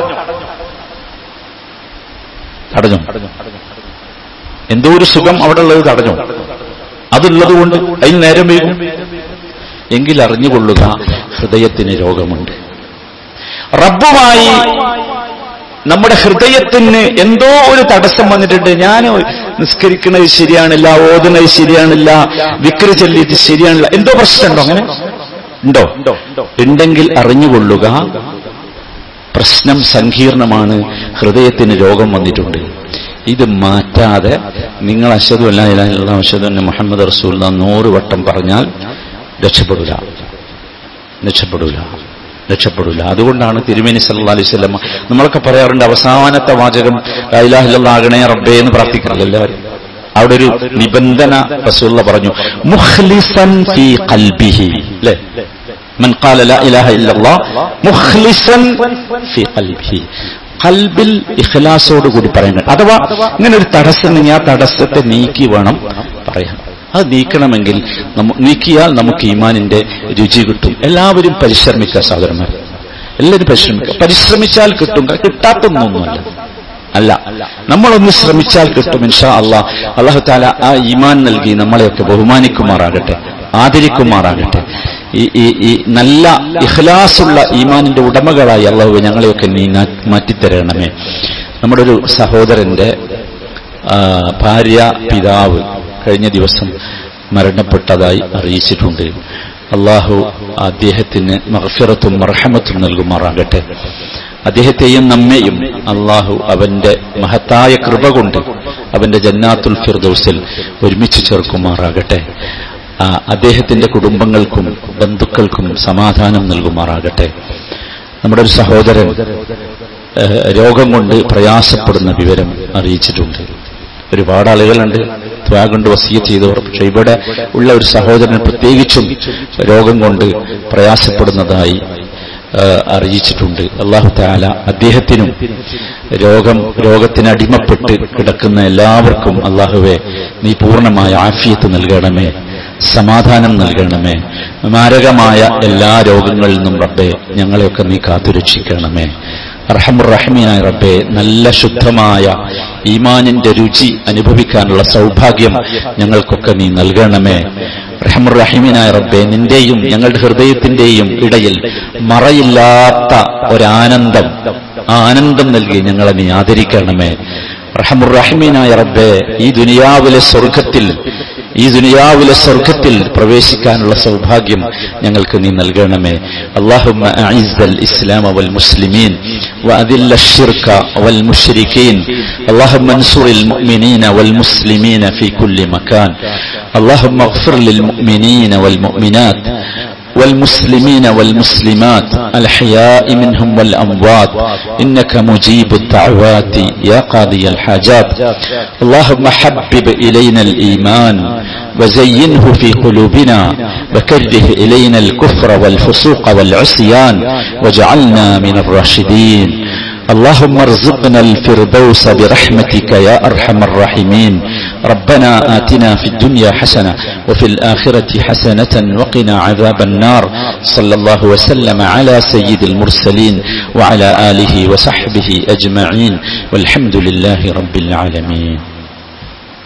തടഞ്ഞു എന്തോ ഒരു സുഖം അവിടെ ഉള്ളത് തടഞ്ഞു അതുള്ളത് കൊണ്ട് അതിന് നേരം വൈകും എങ്കിൽ അറിഞ്ഞുകൊള്ളുക ഹൃദയത്തിന് രോഗമുണ്ട് റബ്ബുമായി നമ്മുടെ ഹൃദയത്തിന് എന്തോ ഒരു തടസ്സം വന്നിട്ടുണ്ട് ഞാൻ നിസ്കരിക്കുന്നത് ശരിയാണില്ല ഓതുന്നത് ശരിയാണില്ല വിക്രി ചൊല്ലിയിട്ട് ശരിയാണില്ല എന്തോ പ്രശ്നമുണ്ടോ അങ്ങനെ ഉണ്ടോ ഉണ്ടെങ്കിൽ അറിഞ്ഞുകൊള്ളുക പ്രശ്നം സങ്കീർണമാണ് ഹൃദയത്തിന് രോഗം വന്നിട്ടുണ്ട് ഇത് മാറ്റാതെ നിങ്ങൾ അശദു അല്ല ഇലാഹില്ല അശദു മുഹമ്മദ് റസൂൽ നൂറ് വട്ടം പറഞ്ഞാൽ രക്ഷപ്പെടില്ല രക്ഷപ്പെടില്ല രക്ഷപ്പെടില്ല അതുകൊണ്ടാണ് തിരുമേനി സല്ലാ അലൈഹി സ്വലം നമ്മളൊക്കെ പറയാറുണ്ട് അവസാനത്തെ വാചകം ഇലാഹില്ല ആകണേ റബ്ബേ എന്ന് പ്രാർത്ഥിക്കാറില്ല എല്ലാവരും അവിടെ ഒരു നിബന്ധന റസൂള്ള പറഞ്ഞു മുഖ്ലിസൻ ഫീ ഖൽബിഹി അല്ലേ മൻ ഖാല ലാ ഇലാഹ ഇല്ലല്ലാഹ് മുഖ്ലിസൻ ഫീ ഖൽബിഹി കൽബിൽ ഇഖ്ലാസോട് കൂടി പറയുന്നത് അഥവാ ഇങ്ങനെ ഒരു തടസ്സം നീ ആ തടസ്സത്തെ നീക്കി വേണം പറയാൻ അത് നീക്കണമെങ്കിൽ നമ്മ- നീക്കിയാൽ നമുക്ക് ഈമാനിന്റെ രുചി കിട്ടും എല്ലാവരും പരിശ്രമിക്കുക സഹോദരന്മാർ എല്ലാവരും പരിശ്രമിക്കുക പരിശ്രമിച്ചാൽ കിട്ടും കിട്ടാത്തൊന്നൊന്നുമല്ല അല്ല നമ്മളൊന്ന് ശ്രമിച്ചാൽ കിട്ടും ഇൻഷാ അള്ളാഹ് അള്ളാഹു താല ആ ഈമാൻ നൽകി നമ്മളെയൊക്കെ ബഹുമാനിക്കുമാറാകട്ടെ ആദരിക്കുമാറാകട്ടെ ഈ ഈ ഈ നല്ല ഇഖ്ലാസുള്ള ഈമാനിന്റെ ഉടമകളായി അള്ളാഹു ഞങ്ങളെയൊക്കെ നീ നാ- മാറ്റിത്തരണമേ നമ്മുടെ ഒരു സഹോദരന്റെ ആ, ഭാര്യ പിതാവ് കഴിഞ്ഞ ദിവസം മരണപ്പെട്ടതായി അറിയിച്ചിട്ടുണ്ട് അള്ളാഹു അദ്ദേഹത്തിന് മഹഫിറത്തും മർഹമത്തും നൽകുമാറാകട്ടെ അദ്ദേഹത്തെയും നമ്മെയും അള്ളാഹു അവന്റെ മഹത്തായ കൃപ കൊണ്ട് അവന്റെ ജന്നാത്തുൽ ഫിർദൌസിൽ ഒരുമിച്ച് ചേർക്കുമാറാകട്ടെ ആ, അദ്ദേഹത്തിന്റെ കുടുംബങ്ങൾക്കും ബന്ധുക്കൾക്കും സമാധാനം നൽകുമാറാകട്ടെ നമ്മുടെ ഒരു സഹോദരൻ ഏഹ്, രോഗം കൊണ്ട് പ്രയാസപ്പെടുന്ന വിവരം അറിയിച്ചിട്ടുണ്ട് ഒരുപാട് ആളുകളുണ്ട് ദ്വാ കൊണ്ട് വസീയ ചെയ്തവർ പക്ഷെ ഇവിടെ ഉള്ള ഒരു സഹോദരൻ പ്രത്യേകിച്ചും രോഗം കൊണ്ട് പ്രയാസപ്പെടുന്നതായി ഏഹ്, അറിയിച്ചിട്ടുണ്ട് അള്ളാഹു താല അദ്ദേഹത്തിനും രോഗം രോഗത്തിന് അടിമപ്പെട്ട് കിടക്കുന്ന എല്ലാവർക്കും അള്ളാഹുവെ നീ പൂർണ്ണമായ ആഫിയത്ത് നൽകണമേ സമാധാനം നൽകണമേ മാരകമായ എല്ലാ രോഗങ്ങളിൽ നിന്നും റബ്ബെ ഞങ്ങളെയൊക്കെ നീ കാത്തുരക്ഷിക്കണമേ റഹമുറഹമീനായ റബ്ബെ നല്ല ശുദ്ധമായ ഈമാനിന്റെ രുചി അനുഭവിക്കാനുള്ള സൗഭാഗ്യം ഞങ്ങൾക്കൊക്കെ നീ നൽകണമേ റഹമുറഹിമീനായ റബ്ബെ നിന്റെയും ഞങ്ങളുടെ ഹൃദയത്തിന്റെയും ഇടയിൽ മറയില്ലാത്ത ഒരാനന്ദം ആ ആനന്ദം നൽകി ഞങ്ങളെ നീ ആദരിക്കണമേ റഹമുറഹിമീനായ റബ്ബെ ഈ ദുനിയാവിലെ സ്വർഗത്തിൽ ഈ ദുനിയാവിലെ സ്വർഗത്തിൽ പ്രവേശിക്കാനുള്ള സൗഭാഗ്യം ഞങ്ങൾക്ക് നീ നൽകണമേ اللهم أعز الإسلام والمسلمين وأذل الشرك والمشركين اللهم انصر المؤمنين والمسلمين في كل مكان اللهم اغفر للمؤمنين والمؤمنات والمسلمين والمسلمات الأحياء منهم والأموات إنك مجيب الدعوات يا قاضي الحاجات اللهم حبب إلينا الإيمان وزينه في قلوبنا وكره إلينا الكفر والفسوق والعصيان واجعلنا من الراشدين اللهم ارزقنا الفردوس برحمتك يا أرحم الراحمين ربنا آتنا في الدنيا حسنة وفي الآخرة حسنة وقنا عذاب النار صلى الله وسلم على سيد المرسلين وعلى آله وصحبه أجمعين والحمد لله رب العالمين